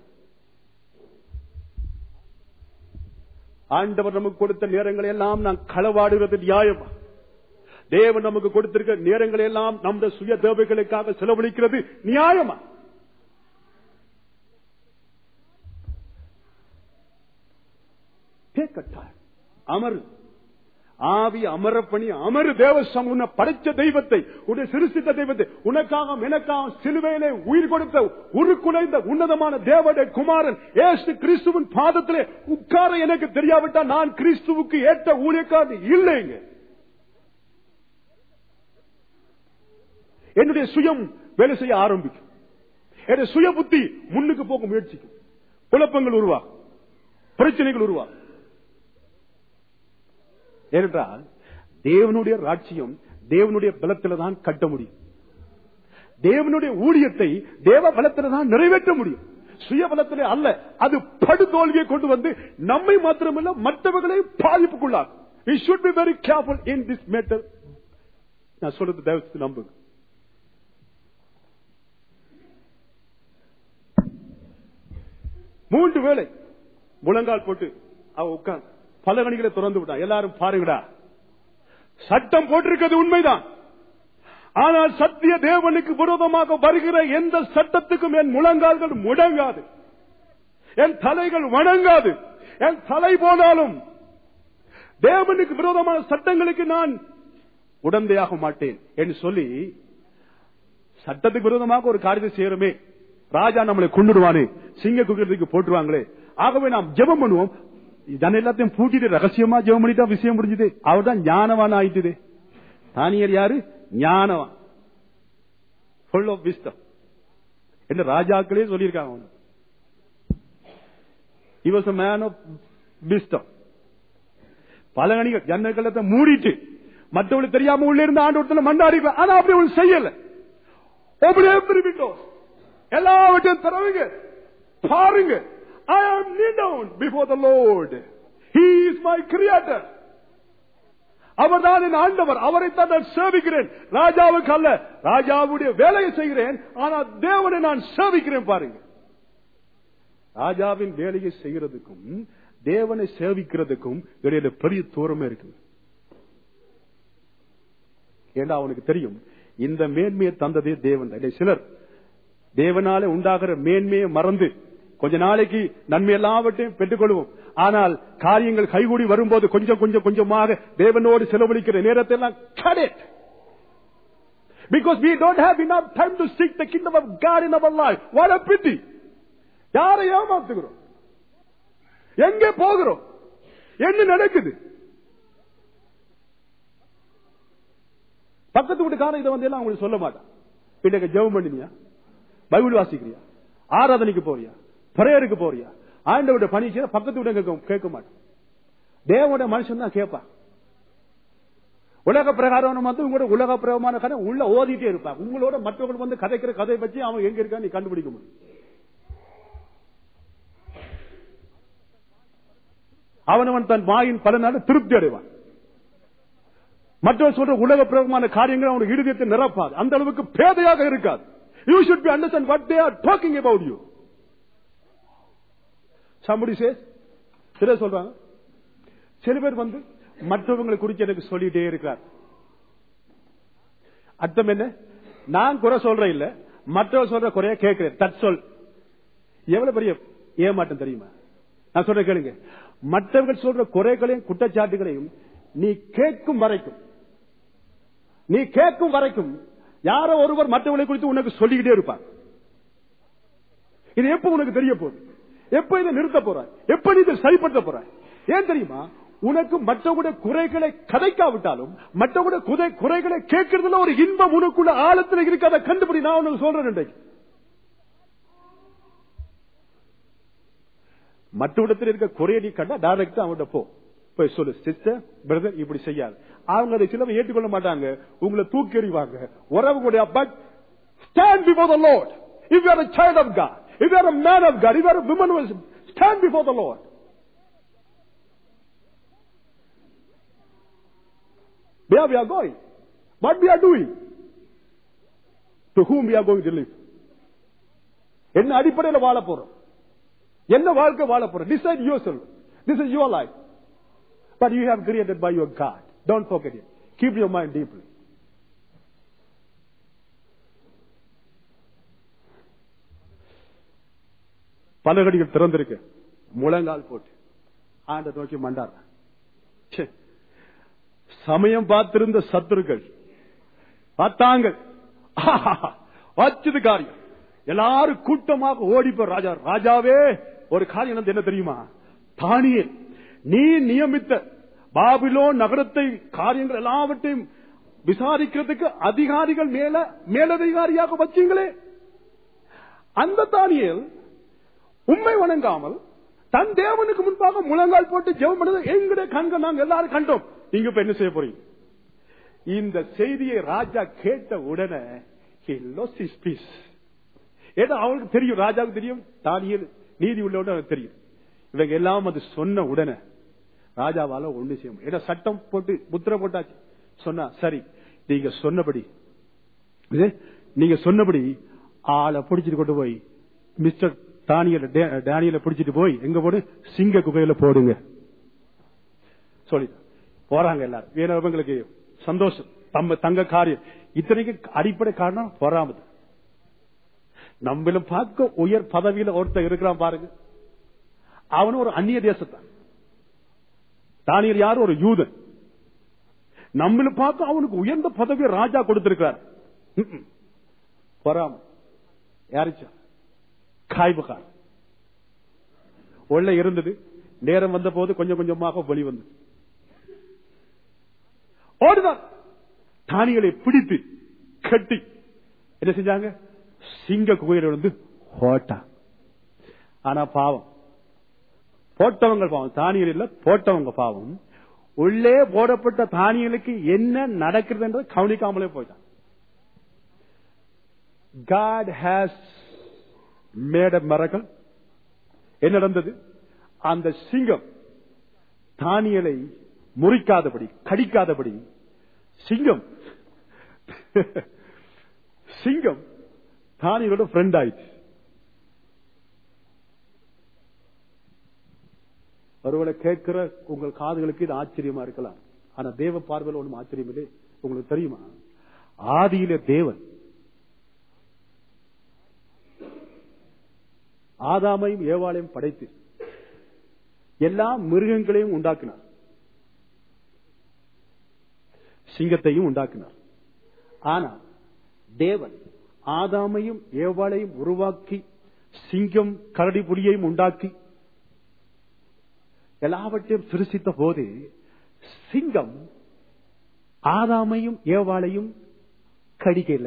ஆண்டவர் நமக்கு கொடுத்த நேரங்களை எல்லாம் நாம் களவாடுகிறது நியாயமா தேவன் நமக்கு கொடுத்திருக்க நேரங்களை எல்லாம் நம்முடைய சுய தேவைகளுக்காக செலவழிக்கிறது நியாயமா Take a time. அமரு ஆவி அமர பணி அமரு தேவ சமூக உன்னை படைச்ச தெய்வத்தை உன்னை சிருஷ்டித்த தெய்வத்தை உனக்காக எனக்காக சிலுவையிலே உயிர் கொடுத்த உருக்குலைந்த உன்னதமான தேவடைய குமாரன் ஏசு கிறிஸ்துவின் பாதத்திலே உட்கார எனக்கு தெரியாவிட்டால் நான் கிறிஸ்துவுக்கு ஏற்ற ஊழியக்காரன் இல்லைங்க என்னுடைய சுயம் வேலை செய்ய ஆரம்பிக்கும் என்னுடைய சுய புத்தி முன்னுக்கு போக முயற்சிக்கும் குழப்பங்கள் உருவாகும் பிரச்சனைகள் உருவாகும் ஏனென்றால் தேவனுடைய ராட்சியம் தேவனுடைய பலத்தில தான் கட்ட முடியும் தேவனுடைய ஊழியத்தை தேவ பலத்தில தான் நிறைவேற்ற முடியும் சுய பலத்திலே அல்ல அது படுதோல்வியை கொண்டு வந்து நம்மை மாத்திரமல்ல மற்றவர்களை பாதிப்புக்குள்ளாகும் We should be very careful in this matter. நான் சொல்றது தயவுக்கு நம்புங்க மூன்று வேளை முழங்கால் போட்டு அவ உட்கார்ந்து பலகணிகளை திறந்து விட்டான் எல்லாரும் பாருங்கடா சட்டம் போட்டிருக்கிறது உண்மைதான் ஆனால் சத்திய தேவனுக்கு விரோதமாக வருகிற எந்த சட்டத்துக்கும் என் முழங்கால்கள் முடங்காது என் தலைகள் வணங்காது என் தலை போனாலும் தேவனுக்கு விரோதமான சட்டங்களுக்கு நான் உடந்தையாக மாட்டேன் என்று சொல்லி சட்டத்துக்கு விரோதமாக ஒரு காரியத்தை செய்யறோமே ராஜா நம்மளை கொண்டுடுவானே சிங்க குக்கிறதுக்கு போட்டுருவாங்களே ஆகவே நாம் ஜெபம் பண்ணுவோம் இதன் எல்லாத்தையும் பூட்டிட்டு ரகசியமா ஜெபம் பண்ணிட்டா விஷயம் முடிஞ்சது அவர் தான் ஞானவான் ஆயிட்டுது தானியர் யாரு ஞானவான் ஃபுல் ஆஃப் விஸ்டம் என்ன ராஜாக்களே சொல்லியிருக்காங்க அவனு He was a man of wisdom. பலகணிகள் ஜன்னக்கல்லத்தை மூடிட்டு மற்றவங்களுக்கு தெரியாம உள்ள இருந்த ஆண்டு ஒருத்தன மண்டாடி ஆனா அப்படி ஒன்று செய்யல Open every window. எல்லாவற்றையும் திறவுங்க பாருங்க I am kneel down before the Lord. He is my creator. அவர்தான் என் ஆண்டவர் அவரைத்தான் நான் சேவிக்கிறேன் ராஜாவுக்கு அல்ல ராஜாவுடைய வேலையை செய்கிறேன் ஆனால் தேவனை நான் சேவிக்கிறேன் பாருங்க ராஜாவின் வேலையை செய்கிறதுக்கும் தேவனை சேவிக்கிறதுக்கும் இடையில பெரிய தூரமே இருக்கு ஏண்டா அவனுக்கு தெரியும் இந்த மேன்மையை தந்ததே தேவன் தான். இல்லை, சிலர் தேவனால உண்டாகிற மேன்மையை மறந்து கொஞ்ச நாளைக்கு நன்மை எல்லாவற்றையும் பெற்றுக்கொள்வோம் ஆனால் காரியங்கள் கைகூடி வரும்போது கொஞ்சம் கொஞ்சம் கொஞ்சமாக தேவனோடு செலவழிக்கிற நேரத்தை எல்லாம் cut it. Because we don't have enough time to seek the kingdom of God in our life. What a pity. யாரை ஏமாத்துகிறோம் எங்கே போகிறோம் என்ன நடக்குது பக்கத்து வீட்டுக்காரன் இதை வந்து எல்லாம் உங்களுக்கு சொல்ல மாட்டான் இன்னைக்கு ஜெபம் பண்ணினியா பைபிள் வாசிக்கிறியா ஆராதனைக்கு போறியா பிரேயருக்கு போறியா ஆண்டவருடைய பணி செய்ய பக்கத்து வீட கேட்க கேட்க மாட்டான் தேவனுடைய மனுஷன் தான் கேட்பான் உலக பிரகாரம் வந்து உங்களோட உலக பிரகமான கதை உள்ள ஓதிட்டே இருப்பான் உங்களோட மற்றவர்கள் வந்து கதைக்கிற கதை வச்சு அவன் எங்க இருக்கான்னு நீ கண்டுபிடிக்க முடியும் அவனவன் தன் வாயின் பலனால திருப்தி அடைவான் மற்றவர் சொல்ற உலக பிரகமான காரியங்கள் அவனுக்கு இருதயத்தை நிரப்பாது அந்த அளவுக்கு பேதையாக இருக்காது you should be understand what they are talking about you somebody says சில சொல்றாங்க சில பேர் வந்து மற்றவங்களை குறித்து எனக்கு சொல்லிட்டே இருக்கிறார் அர்த்தம் என்ன நான் குறை சொல்றேன் இல்ல மற்றவர் சொல்ற குறைய கேட்கிறேன் தட் சொல் எவ்வளவு பெரிய ஏமாட்டம் தெரியுமா நான் சொல்ற கேளுங்க மற்றவர்கள் சொல்ற குறைகளையும் குற்றச்சாட்டுகளையும் நீ கேட்கும் வரைக்கும் நீ கேட்கும் வரைக்கும் யாரோ ஒருவர் மற்றவர்களை குறித்து உனக்கு சொல்லிக்கிட்டே இருப்பார் இது எப்ப உனக்கு தெரிய போகுது எப்ப இதை நிறுத்த போறாய் எப்ப நீ இதை சரிப்படுத்த போறாய் ஏன் தெரியுமா உனக்கு மற்றவங்களுடைய குறைகளை கதைக்காவிட்டாலும் மற்றவங்களுடைய குறை குறைகளை கேட்கறதுல ஒரு இன்பம் உனக்குள்ள ஆழத்துல இருக்கு அதை கண்டுபிடி நான் உனக்கு சொல்றேன் இன்றைக்கு மற்றவிடத்தில் இருக்க குறைய நீ கண்டா டைரக்டா அவங்கள்ட்ட போ போய் சொல்லு சிஸ்டர் பிரதர் இப்படி செய்யாது அவங்க அதை சிலவை ஏற்றுக்கொள்ள மாட்டாங்க உங்களை தூக்கி எறிவாங்க உறவுடைய but stand before the Lord if you are a child of God if you are a man of God if you are a woman who is stand before the Lord where we are going what we are doing to whom we are going to live என்ன அடிப்படையில் வாழ போறோம் என்ன வாழ்க்கை வாழ போறோம் decide your self this is your life but you have created by your God don't forget it keep your mind deeply பலகடிகள் திறந்திருக்கு முழங்கால் போட்டு ஆண்ட நோக்கி மண்டார் ச்சே. சமயம் பார்த்திருந்த சத்துருக்கள் பார்த்தாங்க ஆஹா, வச்சது காரியம் எல்லாரும் கூட்டமாக ஓடிப்ப ராஜா ராஜாவே ஒரு காரியம் வந்து என்ன தெரியுமா தானியல் நீ நியமித்த பாபிலோ நகரத்தை காரியங்கள் எல்லாவற்றையும் விசாரிக்கிறதுக்கு அதிகாரிகள் மேல மேலதிகாரியாக வச்சீங்களே அந்த தானியல் உண்மை வணங்காமல் தன் தேவனுக்கு முன்பாக முழங்கால் போட்டு ஜெபம் பண்ணது எங்களுடைய கண்கள் நாங்க எல்லாரும் கண்டோம் நீங்க இப்ப என்ன செய்ய போறீங்க இந்த செய்தியை ராஜா கேட்ட உடனே he lost his peace. ஏன்னா அவனுக்கு தெரியும் ராஜாவுக்கு தெரியும் தானியல் நீதி உள்ளவன் அவனுக்கு தெரியும் இவங்க எல்லாம் அது சொன்ன உடனே ராஜாவால ஒண்ணு செய்ய முடியும் ஏன்னா சட்டம் போட்டு முத்திரை போட்டாச்சு சொன்னா சரி நீங்க சொன்னபடி இது, நீங்க சொன்னபடி ஆளை பிடிச்சிட்டு கொண்டு போய் மிஸ்டர் தானியல் டேனியலை பிடிச்சிட்டு போய் எங்க போடு சிங்க குகையில போடுங்க சொல்லி போறாங்க எல்லாரும் வேறவங்களுக்கு சந்தோஷம் தம்ம தங்க காரியம் இத்தனைக்கு அடிப்படை காரணம் பொறாமது நம்மளும் பார்க்க உயர் பதவியில ஒருத்தர் இருக்கிறான் பாருங்க அவனும் ஒரு அந்நிய தேசத்தான் தானியல் யார் ஒரு யூதன் நம்மளும் பார்க்க அவனுக்கு உயர்ந்த பதவியை ராஜா கொடுத்திருக்கிறார் ம்ம். பொறாம யாரிச்சா காய்புகார் உள்ள இருந்தது நேரம் வந்த போது கொஞ்சம் கொஞ்சமாக வெளி வந்தது ஓடுதான் தானிகளை பிடித்து கட்டி என்ன செஞ்சாங்க சிங்க குகையில வந்து போட்டா ஆனா பாவம் போட்டவங்க பாவம் தானியல் இல்ல போட்டவங்க பாவம் உள்ளே போடப்பட்ட தானியலுக்கு என்ன நடக்கிறது என்றதை கவனிக்காமலே போயிட்டான் God has made a miracle. என்ன நடந்தது அந்த சிங்கம் தானியலை முறிக்காதபடி கடிக்காதபடி சிங்கம் சிங்கம் தானியலோட ஃப்ரெண்ட் ஆயிடுச்சு ஒருவேளை கேட்கிற உங்கள் காதுகளுக்கு இது ஆச்சரியமா இருக்கலாம் ஆனா தேவ பார்வையில் ஒன்றும் ஆச்சரியம் இல்லை உங்களுக்கு தெரியுமா ஆதியில தேவன் ஆதாமையும் ஏவாளையும் படைத்து எல்லா மிருகங்களையும் உண்டாக்கினார் சிங்கத்தையும் உண்டாக்கினார் ஆனா தேவன் ஆதாமையும் ஏவாளையும் உருவாக்கி சிங்கம் கரடி புலியையும் உண்டாக்கி எல்லாவற்றையும் சிருஷித்த போது சிங்கம் ஆதாமையும் ஏவாளையும் கடிக்கல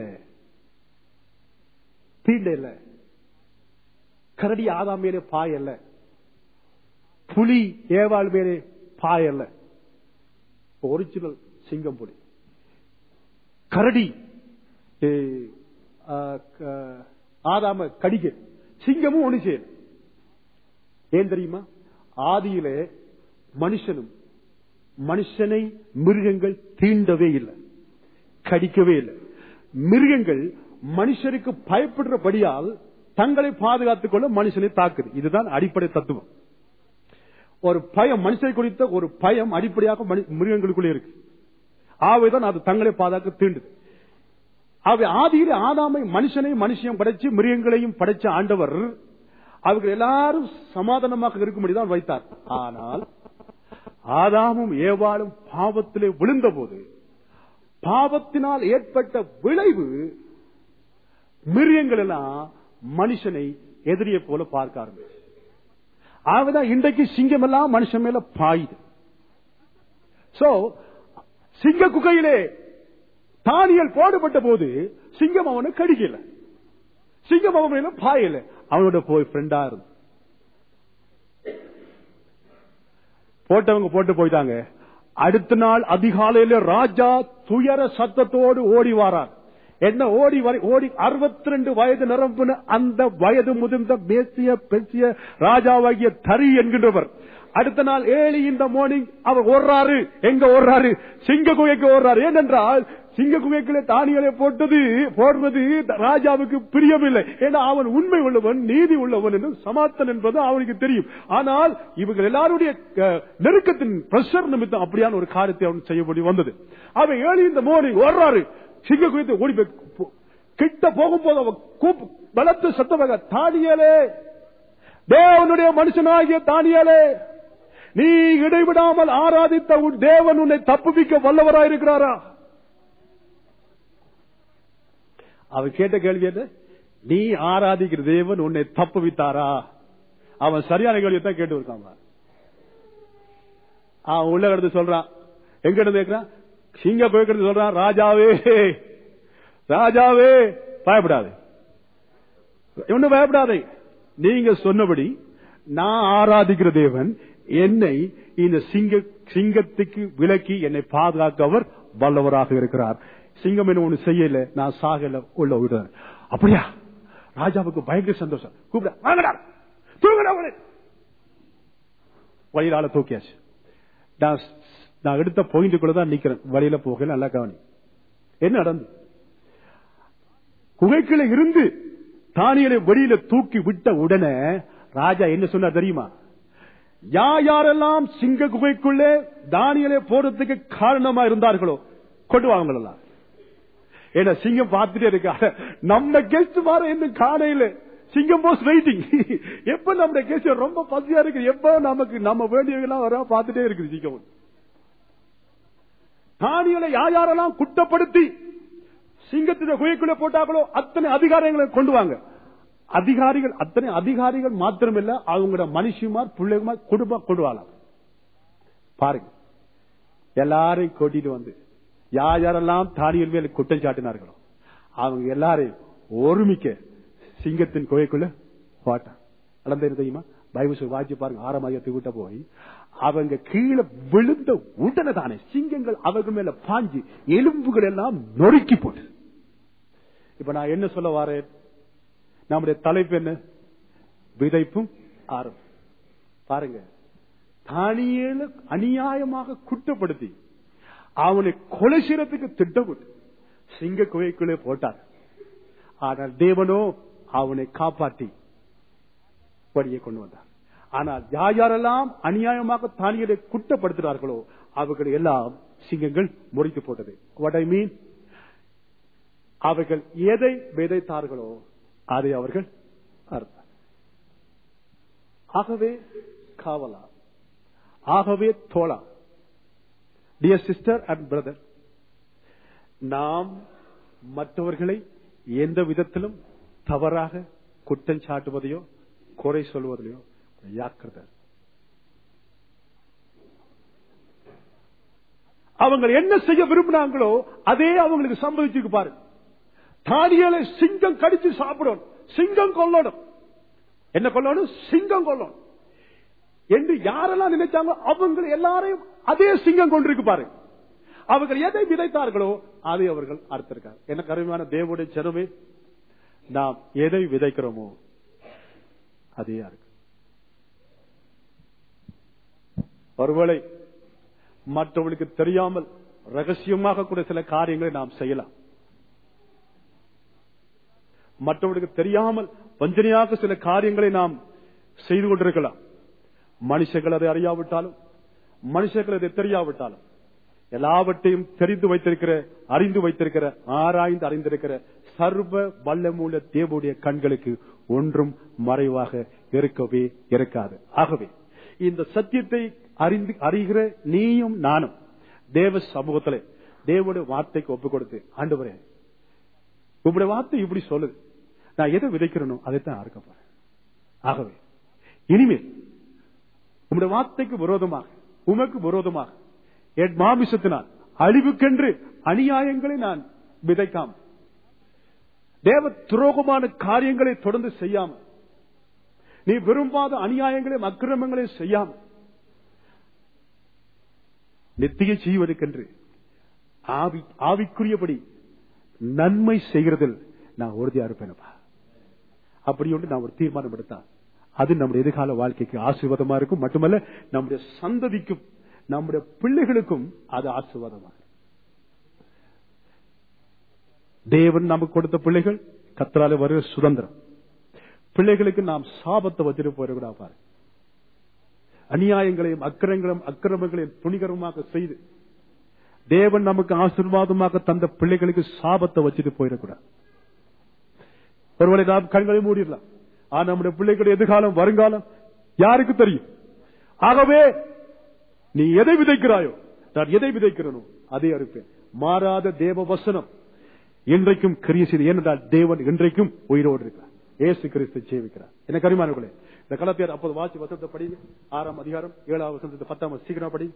தீண்டல கரடி ஆதாம் மேலே பாயல்ல புலி ஏவாள் மேலே பாயல்ல ஒரிஜினல் சிங்கம் புலி கரடி ஏ, ஆ, க- ஆதாம கடிக்க சிங்கமும் ஒண்ணு செய்யல ஏன் தெரியுமா ஆதியிலே மனுஷனும் மனுஷனை மிருகங்கள் தீண்டவே இல்லை கடிக்கவே இல்லை மிருகங்கள் மனுஷருக்கு பயப்படுறபடியால் தங்களை பாதுகாத்துக் கொள்ள மனுஷனை தாக்குது இதுதான் அடிப்படை தத்துவம் ஒரு பயம் மனுஷனை குறித்த ஒரு பயம் அடிப்படையாக மனி- மிருகங்களுக்குள்ளே இருக்கு ஆவைதான் அது தங்களை பாதுகாக்க தீண்டுது அவை ஆதியிலே ஆதாமை மனுஷனை மனுஷனையும் படைச்சு மிருகங்களையும் படைச்ச ஆண்டவர் அவர்கள் எல்லாரும் சமாதானமாக இருக்கும்படிதான் வைத்தார் ஆனால் ஆதாமும் ஏவாளும் பாவத்திலே விழுந்த போது பாவத்தினால் ஏற்பட்ட விளைவு மிருகங்கள் எல்லாம் மனுஷனை எதிரியை போல பார்க்க ஆரம்பிச்சு ஆகதான் இன்றைக்கு சிங்கம் எல்லாம் மனுஷன் மேல பாயுது சோ சிங்க குகையிலே தானியல் போடப்பட்ட போது சிங்கம் அவனை கடிக்கல சிங்கம் அவன் மேல பாயல அவனோட போய் ஃப்ரெண்டா இருந்து போட்டவங்க போட்டு போயிட்டாங்க அடுத்த நாள் அதிகாலையில ராஜா துயர சத்தத்தோடு ஓடி வாரார் என்ன ஓடி வரை ஓடி அறுபத்தி ரெண்டு வயது நிரம்பின அந்த வயது முதிர்ந்த பேசிய பெசிய ராஜாவாகிய தரி என்கின்றவர் அடுத்த நாள் ஏழு இந்த மார்னிங் அவர் ஓடுறாரு எங்க ஓடுறாரு சிங்க குகைக்கு ஓடுறாரு ஏனென்றால் சிங்க குகைக்குள்ளே தானியலை போட்டது போடுறது ராஜாவுக்கு பிரியமில்லை ஏன்னா அவன் உண்மை உள்ளவன் நீதி உள்ளவன் என்று சமாத்தன் என்பது அவனுக்கு தெரியும் ஆனால் இவங்க எல்லாருடைய அஹ், நெருக்கத்தின் பிரஷர் நிமித்தம் அப்படியான ஒரு காரியத்தை அவன் செய்யப்படி வந்தது அவன் ஏழு இந்த மார்னிங் ஓடுறாரு சிங்க குகைத்தை ஓடி போய் போ- கிட்ட போகும்போது அவன் கூப்பு பலத்த சத்தமாக தானியலே தேவனுடைய மனுஷனாகிய தானியலே நீ இடைவிடாமல் ஆராதித்த உன் தேவன் உன்னை தப்புவிக்க வல்லவராயிருக்கிறாரா அவன் கேட்ட கேள்வி என்ன நீ ஆராதிக்கிற தேவன் உன்னை தப்புவித்தாரா அவன் சரியான கேள்வியை தான் கேட்டு இருக்கான் அவன் உள்ள கிடந்து சொல்றான் எங்க இருந்து கேட்கிறான் சிங்க போய்க்கிறது சொல்றான் ராஜாவே ராஜாவே பயப்படாது ஒண்ணு பயப்படாதே நீங்க சொன்னபடி நான் ஆராதிக்கிற தேவன் என்னை இந்த சிங்க சிங்கத்துக்கு விலக்கி என்னை பாதுகாக்க அவர் வல்லவராக இருக்கிறார் சிங்கம் என்ன ஒண்ணு செய்யல நான் சாகல உள்ள விடுறேன் அப்படியா ராஜாவுக்கு பயங்கர சந்தோஷம் கூப்பிட வாங்கடா தூங்கடா அவனை வழியிலால தூக்கியாச்சு நான் நான் எடுத்த பாயிண்ட்டுக்குள்ள தான் நிக்கிறேன் வழியில போகல நல்லா கவனி என்ன நடந்து குகைக்குள்ள இருந்து தானியலை வெளியில தூக்கி விட்ட உடனே ராஜா என்ன சொன்னார் தெரியுமா யா யாரெல்லாம் சிங்க குகைக்குள்ளே தானியலை போறதுக்கு காரணமா இருந்தார்களோ கொண்டு வாங்கலாம் ஏன்னா சிங்கம் பார்த்துட்டே இருக்காரு நம்ம கெஸ்ட் வர இன்னும் காணையில சிங்கம் போஸ் வெயிட்டிங் எப்ப நம்ம கெஸ்ட் ரொம்ப பசியா இருக்கு எப்ப நமக்கு நம்ம வேண்டியவங்கெல்லாம் வர பார்த்துட்டே இருக்குது சிங்கம் தானியலை யார் யாரெல்லாம் குட்டப்படுத்தி சிங்கத்தின குகைக்குள்ள போட்டாங்களோ அத்தனை அதிகாரங்களை கொண்டு வாங்க அதிகாரிகள் அத்தனை அதிகாரிகள் மாத்திரமில்ல அவங்களோட மனுஷிமார் பிள்ளைமார் குடும்பம் கொண்டு வரலாம் பாருங்க எல்லாரையும் கூட்டிட்டு வந்து யார் யாரெல்லாம் தானியல் மேல குற்றம் சாட்டினார்களோ அவங்க எல்லாரையும் ஒருமிக்க சிங்கத்தின் குகைக்குள்ள போட்டான் நடந்தது தெரியுமா பைபிள் வாட்சி பாருங்க ஆரமாக விட்ட போய் அவங்க கீழே விழுந்த உடனே தானே சிங்கங்கள் அவர்கள் மேல பாஞ்சு எலும்புகள் எல்லாம் நொறுக்கி போட்டு இப்ப நான் என்ன சொல்ல வாரேன் நம்முடைய தலைப்பு என்ன விதைப்பும் ஆரம் பாருங்க தானியேல அநியாயமாக குற்றப்படுத்தி அவனை கொலை செய்யறதுக்கு திட்டமிட்டு சிங்க குகைக்குள்ளே போட்டார் ஆனால் தேவனோ அவனை காப்பாற்றி வழியை கொண்டு வந்தார் ஆனால் யார் யாரெல்லாம் அநியாயமாக தானியலை குற்றப்படுத்துகிறார்களோ அவர்கள் எல்லாம் சிங்கங்கள் முறித்து போட்டது வாட் ஐ மீன் அவர்கள் எதை விதைத்தார்களோ அதை அவர்கள் அறுத்தார் ஆகவே காவலா ஆகவே தோழா டியர் சிஸ்டர் அண்ட் பிரதர் நாம் மற்றவர்களை எந்த விதத்திலும் தவறாக குற்றம் சாட்டுவதையோ குறை சொல்வதையோ யாக்கிரதை அவங்க என்ன செய்ய விரும்பினாங்களோ அதே அவங்களுக்கு சம்பவிச்சிருக்கு பாரு தானியலை சிங்கம் கடிச்சு சாப்பிடணும் சிங்கம் கொல்லணும் என்ன கொல்லணும் சிங்கம் கொல்லணும் என்று யாரெல்லாம் நினைச்சாங்க அவங்க எல்லாரையும் அதே சிங்கம் கொண்டிருக்கு பாரு அவர்கள் எதை விதைத்தார்களோ அதை அவர்கள் அறுத்திருக்காங்க என்ன கருமையான தேவனுடைய ஜனமே நாம் எதை விதைக்கிறோமோ அதே இருக்கு ஒருவேளை மற்றவர்களுக்கு தெரியாமல் ரகசியமாக கூட சில காரியங்களை நாம் செய்யலாம் மற்றவர்களுக்கு தெரியாமல் வஞ்சனையாக சில காரியங்களை நாம் செய்து கொண்டிருக்கலாம் மனுஷர்கள் அதை அறியாவிட்டாலும் மனுஷர்கள் அதை தெரியாவிட்டாலும் எல்லாவற்றையும் தெரிந்து வைத்திருக்கிற அறிந்து வைத்திருக்கிற ஆராய்ந்து அறிந்திருக்கிற சர்வ வல்லமூல தேவனுடைய கண்களுக்கு ஒன்றும் மறைவாக இருக்கவே இருக்காது ஆகவே இந்த சத்தியத்தை அறிந்து அறிகிற நீயும் நானும் தேவ சமூகத்திலே தேவனுடைய வார்த்தைக்கு ஒப்புக் கொடுத்து ஆண்டவரே உங்களுடைய வார்த்தை இப்படி சொல்லுது நான் எதை விதைக்கிறேனோ அதைத்தான் அறுக்க போறேன் ஆகவே இனிமேல் உங்களுடைய வார்த்தைக்கு விரோதமாக உமக்கு விரோதமாக என் மாமிசத்தினால் அழிவுக்கென்று அநியாயங்களை நான் விதைக்காம தேவ துரோகமான காரியங்களை தொடர்ந்து செய்யாம நீ விரும்பாத அநியாயங்களையும் அக்கிரமங்களையும் செய்யாம நித்திய ஜீவனுக்கென்று ஆவி ஆவிக்குரியபடி நன்மை செய்கிறதில் நான் உறுதியா இருப்பேனப்பா அப்படி ஒன்று நான் ஒரு தீர்மானம் எடுத்தா அது நம்முடைய எதிர்கால வாழ்க்கைக்கு ஆசீர்வாதமா இருக்கும் மட்டுமல்ல நம்முடைய சந்ததிக்கும் நம்முடைய பிள்ளைகளுக்கும் அது ஆசீர்வாதமா இருக்கும். தேவன் நமக்கு கொடுத்த பிள்ளைகள் கத்தரால வருகிற சுதந்திரம் பிள்ளைகளுக்கு நாம் சாபத்தை வச்சுட்டு போயிடக்கூடா பாரு அநியாயங்களையும் அக்கிரங்களும் அக்கிரமங்களையும் துணிகரமாக செய்து தேவன் நமக்கு ஆசீர்வாதமாக தந்த பிள்ளைகளுக்கு சாபத்தை வச்சுட்டு போயிடக்கூடாது ஒருவேளை நாம் கண்களை மூடிடலாம் ஆனா நம்முடைய பிள்ளைகளுடைய எதிர்காலம் வருங்காலம் யாருக்கு தெரியும் ஆகவே நீ எதை விதைக்கிறாயோ நான் எதை விதைக்கிறனோ அதை அறுப்பேன் மாறாத தேவ வசனம் இன்றைக்கும் கிரிய செய்து ஏனென்றால் தேவன் இன்றைக்கும் உயிரோடு இருக்கிறார் ஏசு கிறிஸ்து சேவிக்கிறார் என்ன கரிமானங்களே இந்த கலத்தியார் அப்போது வாசி வசனத்தை படிங்க ஆறாம் அதிகாரம் ஏழாம் வசனத்தை பத்தாம் சீக்கிரம் படி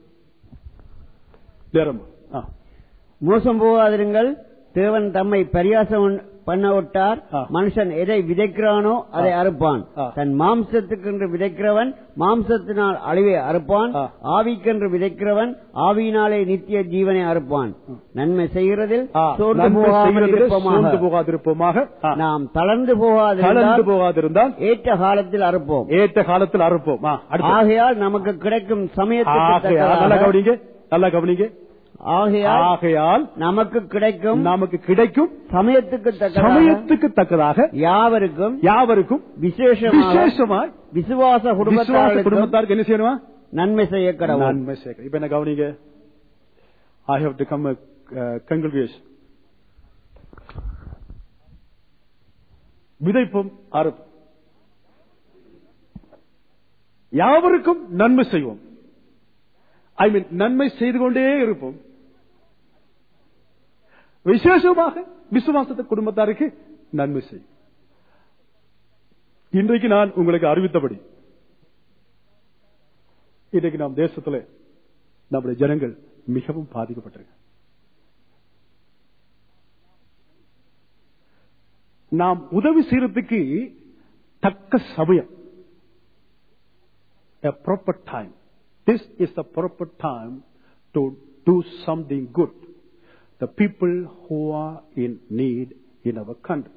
நேரம் ஆ. மோசம் போகாதிருங்கள் தேவன் தம்மை பரியாசம் பண்ண விட்டார் ஆ. மனுஷன் எதை விதைக்கிறானோ அதை அறுப்பான் ஆ. தன் மாம்சத்துக்கென்று விதைக்கிறவன் மாம்சத்தினால் அழிவை அறுப்பான் ஆ. ஆவிக்கென்று விதைக்கிறவன் ஆவியினாலே நித்திய ஜீவனை அறுப்பான் நன்மை செய்கிறதில் ஆ, சோர்ந்து நன்மை போகாமல் செய்கிறதிலே சோர்ந்து இருப்போமாக போகாதிருப்போமாக ஆ. நாம் தளர்ந்து கலந்து போகாதிருந்தால் போகாதிருந்தால் ஏற்ற காலத்தில் அறுப்போம் ஏற்ற காலத்தில் அறுப்போம் ஆ, அடுத்து. ஆகையால் நமக்கு கிடைக்கும் சமயத்துக்கு ஆகையால் நல்லா தக்கதாக- கவனிங்க நல்லா கவனிங்க ஆகையால் ஆகையால் நமக்கு கிடைக்கும் நமக்கு கிடைக்கும் சமயத்துக்கு தக்கதாக சமயத்துக்கு தக்கதாக யாவருக்கும் யாவருக்கும் விசேஷமாக விசேஷமாய் விசுவாச விசுவாச குடும்பத்தாருக்கும் குடும்பத்தாருக்கு என்ன செய்யணுமா நன்மை செய்ய கடவுள் நன்மை சேர்க்க இப்ப என்ன கவனிங்க I have to come conclusion விதைப்பும் அறுப்பும் யாவருக்கும் நன்மை செய்வோம் ஐ மீன் நன்மை செய்து கொண்டே இருப்போம் விசேஷமாக விசுவாசத்தை குடும்பத்தாருக்கு நன்மை செய்யும் இன்றைக்கு நான் உங்களுக்கு அறிவித்தபடி இன்றைக்கு நாம் தேசத்துல நம்முடைய ஜனங்கள் மிகவும் பாதிக்கப்பட்டிருக்க நாம் உதவி செய்யறதுக்கு தக்க சமயம் a proper time this is the proper time to do something good the people who are in need in our country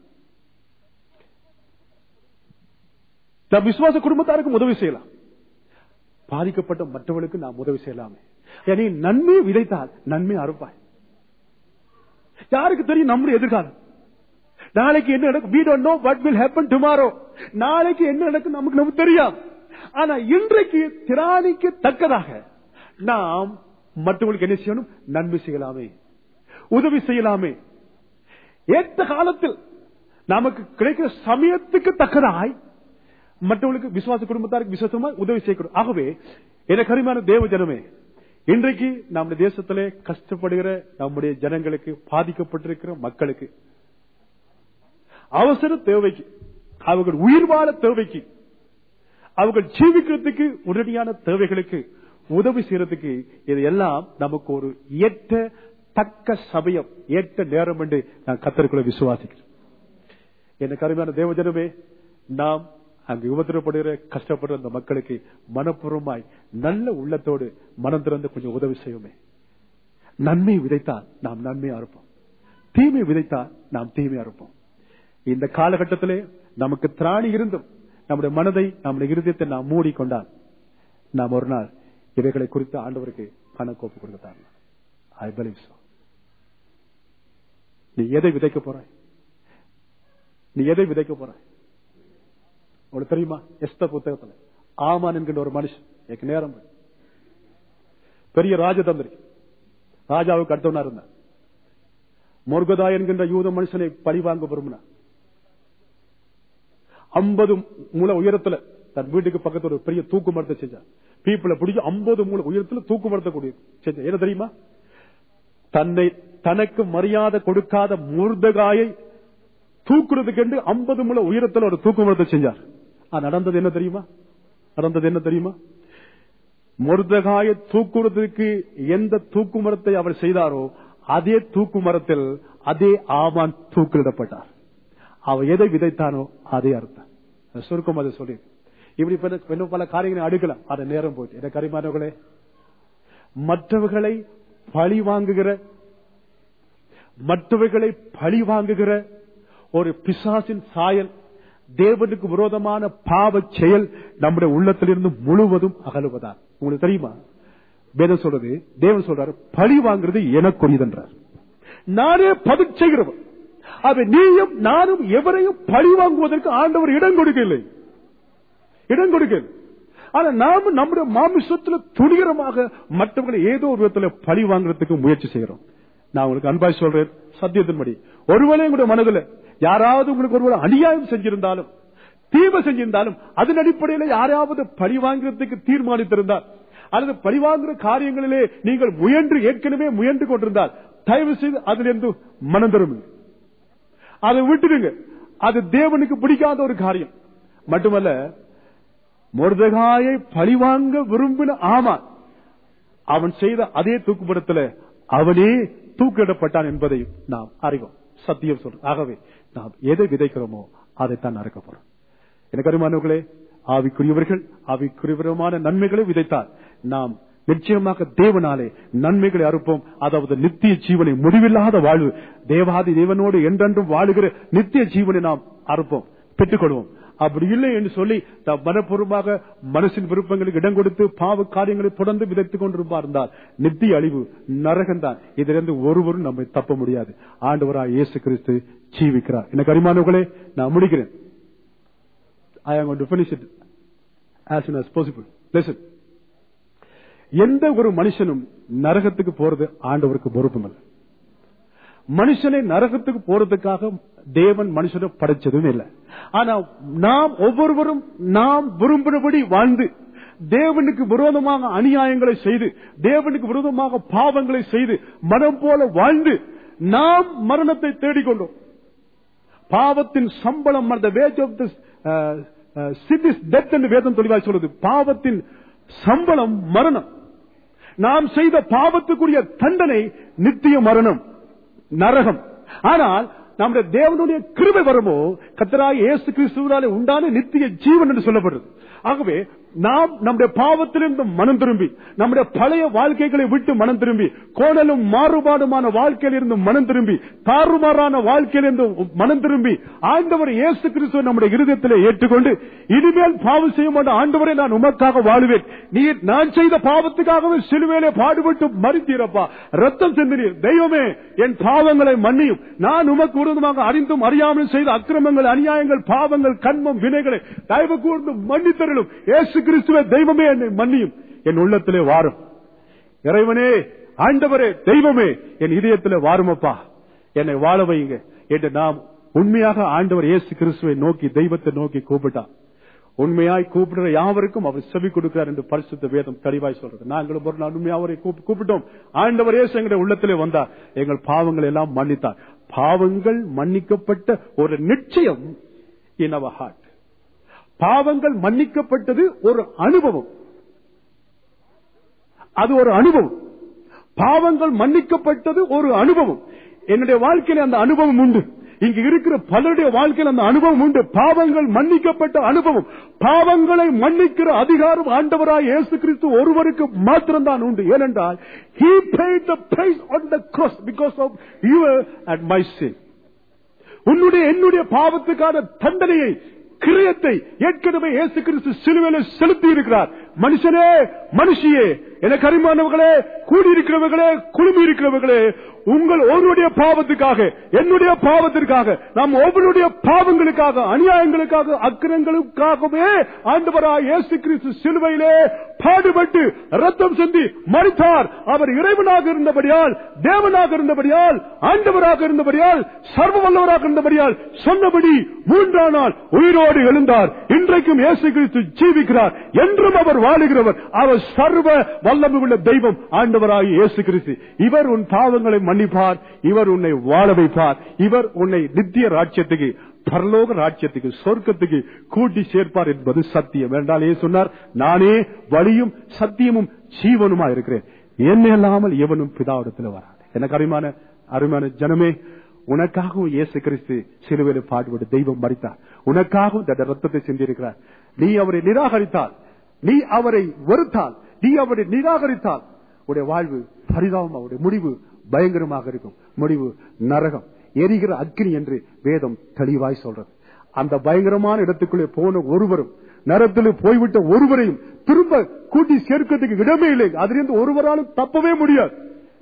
நம் விசுவாச குடும்பத்தாருக்கும் உதவி செய்யலாம் பாதிக்கப்பட்ட மற்றவர்களுக்கு நாம் உதவி செய்யலாமே ஏனே நன்மை விதைத்தால் நன்மை அறுப்பாய் யாருக்கு தெரியும் நம்முடைய எதிர்காலம் நாளைக்கு என்ன நடக்கும் we don't know what will happen tomorrow நாளைக்கு என்ன நடக்கும் நமக்கு நமக்கு தெரியாது ஆனா இன்றைக்கு திராணிக்கு தக்கதாக நாம் மற்றவர்களுக்கு என்ன செய்யணும் நன்மை செய்யலாமே உதவி செய்யலாமே ஏற்ற காலத்தில் நமக்கு கிடைக்கிற சமயத்துக்கு தக்கதாய் மற்றவர்களுக்கு விசுவாச குடும்பத்தாருக்கு விசுவாசமா உதவி செய்யக்கூடும் ஆகவே என கரிமான தேவ ஜனமே இன்றைக்கு நம்முடைய தேசத்திலே கஷ்டப்படுகிற நம்முடைய ஜனங்களுக்கு பாதிக்கப்பட்டிருக்கிற மக்களுக்கு அவசர தேவைக்கு அவர்கள் உயிர் வாழ தேவைக்கு அவர்கள் ஜீவிக்கிறதுக்கு உடனடியான தேவைகளுக்கு உதவி செய்யறதுக்கு இது எல்லாம் நமக்கு ஒரு ஏற்ற தக்க சமயம் ஏற்ற நேரம் என்று நான் கத்தருக்குள்ள விசுவாசிக்கிறேன் என்ன கருமையான தேவஜனமே நாம் அங்கு உபத்திரப்படுகிற கஷ்டப்படுற அந்த மக்களுக்கு மனப்பூர்வமாய் நல்ல உள்ளத்தோடு மனம் திறந்து கொஞ்சம் உதவி செய்யுமே நன்மை விதைத்தால் நாம் நன்மையா இருப்போம் தீமை விதைத்தால் நாம் தீமையா இருப்போம் இந்த காலகட்டத்திலே நமக்கு திராணி இருந்தும் நம்முடைய மனதை நம்முடைய இருதயத்தை நாம் மூடிக்கொண்டால் நாம் ஒரு நாள் இவைகளை குறித்து ஆண்டவருக்கு கணக்கோப்பு கொடுத்தார் ஐ பிலீவ் so நீ எதை விதைக்க போறாய் நீ எதை விதைக்க போறாய் உனக்கு தெரியுமா எஸ்த புத்தகத்துல ஆமான் என்கின்ற ஒரு மனுஷன் எனக்கு நேரம் போய். பெரிய ராஜதந்திரி ராஜாவுக்கு அடுத்தவனா இருந்தான் முருகதா என்கின்ற யூத மனுஷனை பழி வாங்க விரும்பினான் ஐம்பது மூல உயரத்துல தன் வீட்டுக்கு பக்கத்துல ஒரு பெரிய தூக்கு மரத்தை செஞ்சான் பீப்புளை பிடிச்சி ஐம்பது மூல உயரத்துல தூக்கு மரத்தை கூடிய செஞ்சான் என்ன தெரியுமா தன்னை தனக்கு மரியாதை கொடுக்காத முருதகாயை தூக்குறதுக்கு ஐம்பது முழ உயரத்தில் ஒரு தூக்கு மரத்தை செஞ்சார் ஆனா நடந்தது என்ன தெரியுமா நடந்தது என்ன தெரியுமா முருதகாய தூக்குறதுக்கு எந்த தூக்கு மரத்தை அவர் செய்தாரோ அதே தூக்கு மரத்தில் அதே ஆவான் தூக்கிலிடப்பட்டார் அவர் எதை விதைத்தானோ அதே அர்த்தம் நான் சுருக்கம் அதை சொல்லி இப்படி பல- இன்னும் பல காரியங்களை அடுக்கலாம் அது நேரம் போயிட்டு என்ன கரிமானவர்களே மற்றவர்களை பழி வாங்குகிற மற்றவர்களை பழி வாங்குகிற ஒரு பிசாசின் சாயல் தேவனுக்கு விரோதமான பாவ செயல் நம்முடைய உள்ளத்திலிருந்து முழுவதும் அகலுவதா உங்களுக்கு தெரியுமா வேதம் சொல்றது தேவன் சொல்றாரு பழி வாங்குறது எனக்குரியதென்றார் நானே பதில் செய்கிறவன் அது நீயும் நானும் எவரையும் பழி வாங்குவதற்கு ஆண்டவர் இடம் கொடுக்கவில்லை இடம் கொடுக்கவில்லை ஆனா நாம நம்முடைய மாமிசத்துல துணிகரமாக மற்றவர்களை ஏதோ ஒரு விதத்துல பழி வாங்குறதுக்கு முயற்சி செய்கிறோம் நான் உங்களுக்கு அன்பாய் சொல்றேன் சத்தியத்தின்படி ஒருவேளை உங்களுடைய மனதுல யாராவது உங்களுக்கு ஒருவேளை அநியாயம் செஞ்சிருந்தாலும் தீமை செஞ்சிருந்தாலும் அதன் அடிப்படையில் யாராவது பழி வாங்குறதுக்கு தீர்மானித்திருந்தால் அல்லது பழி வாங்குற காரியங்களிலே நீங்கள் முயன்று ஏற்கனவே முயன்று கொண்டிருந்தால் தயவு செய்து அதிலிருந்து மனம் திரும்புங்க அதை விட்டுடுங்க அது தேவனுக்கு பிடிக்காத ஒரு காரியம் மட்டுமல்ல மொர்தகாயை பழிவாங்க விரும்பின ஆமான் அவன் செய்த அதே தூக்குப்படத்துல அவனே தூக்கிடப்பட்டான் என்பதை நாம் அறிவோம் சத்தியம் சொல்றோம் ஆகவே நாம் எதை விதைக்கிறோமோ அதைத்தான் அறுக்க போறோம் எனக்கு அருமானவர்களே ஆவிக்குரியவர்கள் ஆவிக்குரியவரமான நன்மைகளை விதைத்தால் நாம் நிச்சயமாக தேவனாலே நன்மைகளை அறுப்போம் அதாவது நித்திய ஜீவனை முடிவில்லாத வாழ்வு தேவாதி தேவனோடு என்றென்றும் வாழுகிற நித்திய ஜீவனை நாம் அறுப்போம் பெற்றுக்கொள்வோம் அப்படி இல்லை என்று சொல்லி நாம் மனப்பூர்வமாக மனசின் விருப்பங்களுக்கு இடம் கொடுத்து பாவ காரியங்களை தொடர்ந்து விதைத்துக் கொண்டிருப்பா இருந்தால் நித்திய அழிவு நரகம்தான் இதிலிருந்து ஒருவரும் நம்மை தப்ப முடியாது ஆண்டவராய் இயேசு கிறிஸ்து ஜீவிக்கிறார் எனக்கு அரிமானவர்களே நான் முடிக்கிறேன் I am going to finish it as soon as possible. Listen. எந்த ஒரு மனுஷனும் நரகத்துக்கு போறது ஆண்டவருக்கு பொறுப்பும் இல்லை மனுஷனை நரகத்துக்கு போறதுக்காக தேவன் மனுஷனை படைச்சதும் இல்லை ஆனா நாம் ஒவ்வொருவரும் நாம் விரும்பினபடி வாழ்ந்து தேவனுக்கு விரோதமாக அநியாயங்களை செய்து தேவனுக்கு விரோதமாக பாவங்களை செய்து மனம் போல வாழ்ந்து நாம் மரணத்தை தேடிக்கொண்டோம் பாவத்தின் சம்பளம் அந்த wage of the sin is death என்று வேதம் தெளிவாய் சொல்லுது பாவத்தின் சம்பளம் மரணம் நாம் செய்த பாவத்துக்குரிய தண்டனை நித்திய மரணம் நரகம் ஆனால் நம்முடைய தேவனுடைய கிருபை வருமோ கத்தராய் இயேசு கிறிஸ்துவனாலே உண்டான நித்திய ஜீவன் என்று சொல்லப்படுறது ஆகவே நாம் நம்முடைய பாவத்திலிருந்து மனம் திரும்பி நம்முடைய பழைய வாழ்க்கைகளை விட்டு மனம் திரும்பி கோணலும் மாறுபாடுமான வாழ்க்கையிலிருந்து மனம் திரும்பி தாறுமாறான வாழ்க்கையிலிருந்து மனம் திரும்பி ஆண்டவர் இயேசு கிறிஸ்துவை நம்முடைய இருதயத்திலே ஏற்றுக்கொண்டு இனிமேல் பாவம் செய்ய மாட்ட ஆண்டவரை நான் உமக்காக வாழுவேன் நீ நான் செய்த பாவத்துக்காகவே சிலுவையிலே பாடுபட்டு மறித்தீரப்பா ரத்தம் சிந்தினீர் தெய்வமே என் பாவங்களை மன்னியும் நான் உமக்கு விரோதமாக அறிந்தும் அறியாமலும் செய்த அக்கிரமங்கள் அநியாயங்கள் பாவங்கள் கண்மம் வினைகளை தயவு கூர்ந்து மன்னித்தருளும் இயேசு கிறிஸ்துவ தெய்வமே என்னை மன்னியும் என் உள்ளத்திலே வாரும் இறைவனே ஆண்டவரே தெய்வமே என் இதயத்திலே வாருமப்பா என்னை வாழ வையுங்க என்று நாம் உண்மையாக ஆண்டவர் இயேசு கிறிஸ்துவை நோக்கி தெய்வத்தை நோக்கி கூப்பிட்டான் உண்மையாய் கூப்பிடுற யாவருக்கும் அவர் செவி கொடுக்கிறார் என்று பரிசுத்த வேதம் தெளிவாய் சொல்றது நாங்களும் ஒரு நாள் உண்மையா அவரை கூப்பி- கூப்பிட்டோம் ஆண்டவர் இயேசு எங்களுடைய உள்ளத்திலே வந்தார் எங்கள் பாவங்கள் எல்லாம் மன்னித்தார் பாவங்கள் மன்னிக்கப்பட்ட ஒரு நிச்சயம் இன் அவர் ஹார்ட் பாவங்கள் மன்னிக்கப்பட்டது ஒரு அனுபவம் அது ஒரு அனுபவம் பாவங்கள் மன்னிக்கப்பட்டது ஒரு அனுபவம் என்னுடைய வாழ்க்கையில அந்த அனுபவம் உண்டு இங்க இருக்கிற பலருடைய வாழ்க்கையில் அந்த அனுபவம் உண்டு பாவங்கள் மன்னிக்கப்பட்ட அனுபவம் பாவங்களை மன்னிக்கிற அதிகாரம் ஆண்டவராய் இயேசு கிறிஸ்து ஒருவருக்கு மாத்திரம்தான் உண்டு ஏனென்றால் he paid the price on the cross because of your and my sin உன்னுடைய என்னுடைய பாவத்துக்கான தண்டனையை கிரியத்தை ஏற்கனவே இயேசு கிறிஸ்து சிலுவையில செலுத்தி இருக்கிறார் மனுஷனே மனுஷியே எனக்கு அறிமானவர்களே கூடியிருக்கிறவர்களே குழுமி இருக்கிறவர்களே உங்கள் ஒருவருடைய பாவத்துக்காக என்னுடைய பாவத்திற்காக நாம் ஒவ்வொருடைய பாவங்களுக்காக அநியாயங்களுக்காக அக்கிரங்களுக்காகவே ஆண்டவராய் இயேசு கிறிஸ்து சிலுவையிலே பாடுபட்டு ரத்தம் சிந்தி மறித்தார் அவர் இறைவனாக இருந்தபடியால் தேவனாக இருந்தபடியால் ஆண்டவராக இருந்தபடியால் சர்வ வல்லவராக இருந்தபடியால் சொன்னபடி மூன்றாம் நாள் உயிரோடு எழுந்தார் இன்றைக்கும் இயேசு கிறிஸ்து ஜீவிக்கிறார் என்றும் அவர் வாழுகிறவர் அவர் சர்வ வல்லமை உள்ள தெய்வம் ஆண்டவராகி இயேசு கிறிஸ்து இவர் உன் பாவங்களை மன்னிப்பார் இவர் உன்னை வாழ வைப்பார் இவர் உன்னை நித்திய ராஜ்யத்துக்கு பரலோக ராஜ்யத்துக்கு சொர்க்கத்துக்கு கூட்டி சேர்ப்பார் என்பது சத்தியம் என்றால் ஏன் சொன்னார் நானே வழியும் சத்தியமும் ஜீவனுமா இருக்கிறேன் என்ன இல்லாமல் எவனும் பிதாவிடத்தில் வராது எனக்கு அருமையான அருமையான ஜனமே உனக்காகவும் இயேசு கிறிஸ்து சிலுவையில் பாடுபட்டு தெய்வம் மறித்தார் உனக்காகவும் தன் ரத்தத்தை சிந்திருக்கிறார் நீ அவரை நிராகரித்தால் நீ அவரை வெறுத்தால் நீ அவரை நிராகரித்தால் உடைய வாழ்வு பரிதாபம் அவருடைய முடிவு பயங்கரமாக இருக்கும் முடிவு நரகம் எரிகிற அக்னி என்று வேதம் தெளிவாய் சொல்றது அந்த பயங்கரமான இடத்துக்குள்ளே போன ஒருவரும் நரத்தில் போய்விட்ட ஒருவரையும் திரும்ப கூட்டி சேர்க்கிறதுக்கு இடமே இல்லை அதிலிருந்து ஒருவராலும் தப்பவே முடியாது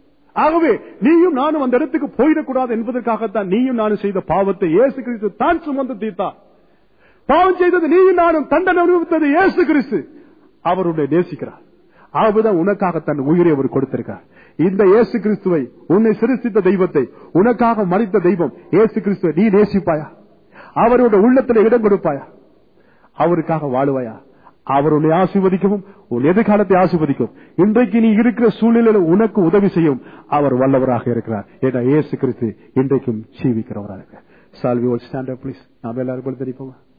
ஆகவே நீயும் நானும் அந்த இடத்துக்கு போயிடக்கூடாது என்பதற்காகத்தான் நீயும் நானும் செய்த பாவத்தை இயேசு கிறிஸ்து தான் சுமந்து தீர்த்தார் பாவம் செய்தது நீயும் நானும் தண்டனை அனுபவித்தது இயேசு கிறிஸ்து அவருடைய நேசிக்கிறார் ஆகவேதான் உனக்காக தன் உயிரை அவர் கொடுத்திருக்கார் இந்த இயேசு கிறிஸ்துவை உன்னை சிருஷ்டித்த தெய்வத்தை உனக்காக மறித்த தெய்வம் இயேசு கிறிஸ்துவை நீ நேசிப்பாயா அவருடைய உள்ளத்தில் இடம் கொடுப்பாயா அவருக்காக வாழுவாயா அவர் உன்னை ஆசீர்வதிக்கவும் உன் எதிர்காலத்தை ஆசீர்வதிக்கும் இன்றைக்கு நீ இருக்கிற சூழ்நிலையில உனக்கு உதவி செய்யும் அவர் வல்லவராக இருக்கிறார் ஏன்னா இயேசு கிறிஸ்து இன்றைக்கும் ஜீவிக்கிறவராக இருக்கிறார் சால்வி ஸ்டாண்ட் ப்ளீஸ் நாம எல்லாரும் தெரிவிப்போமா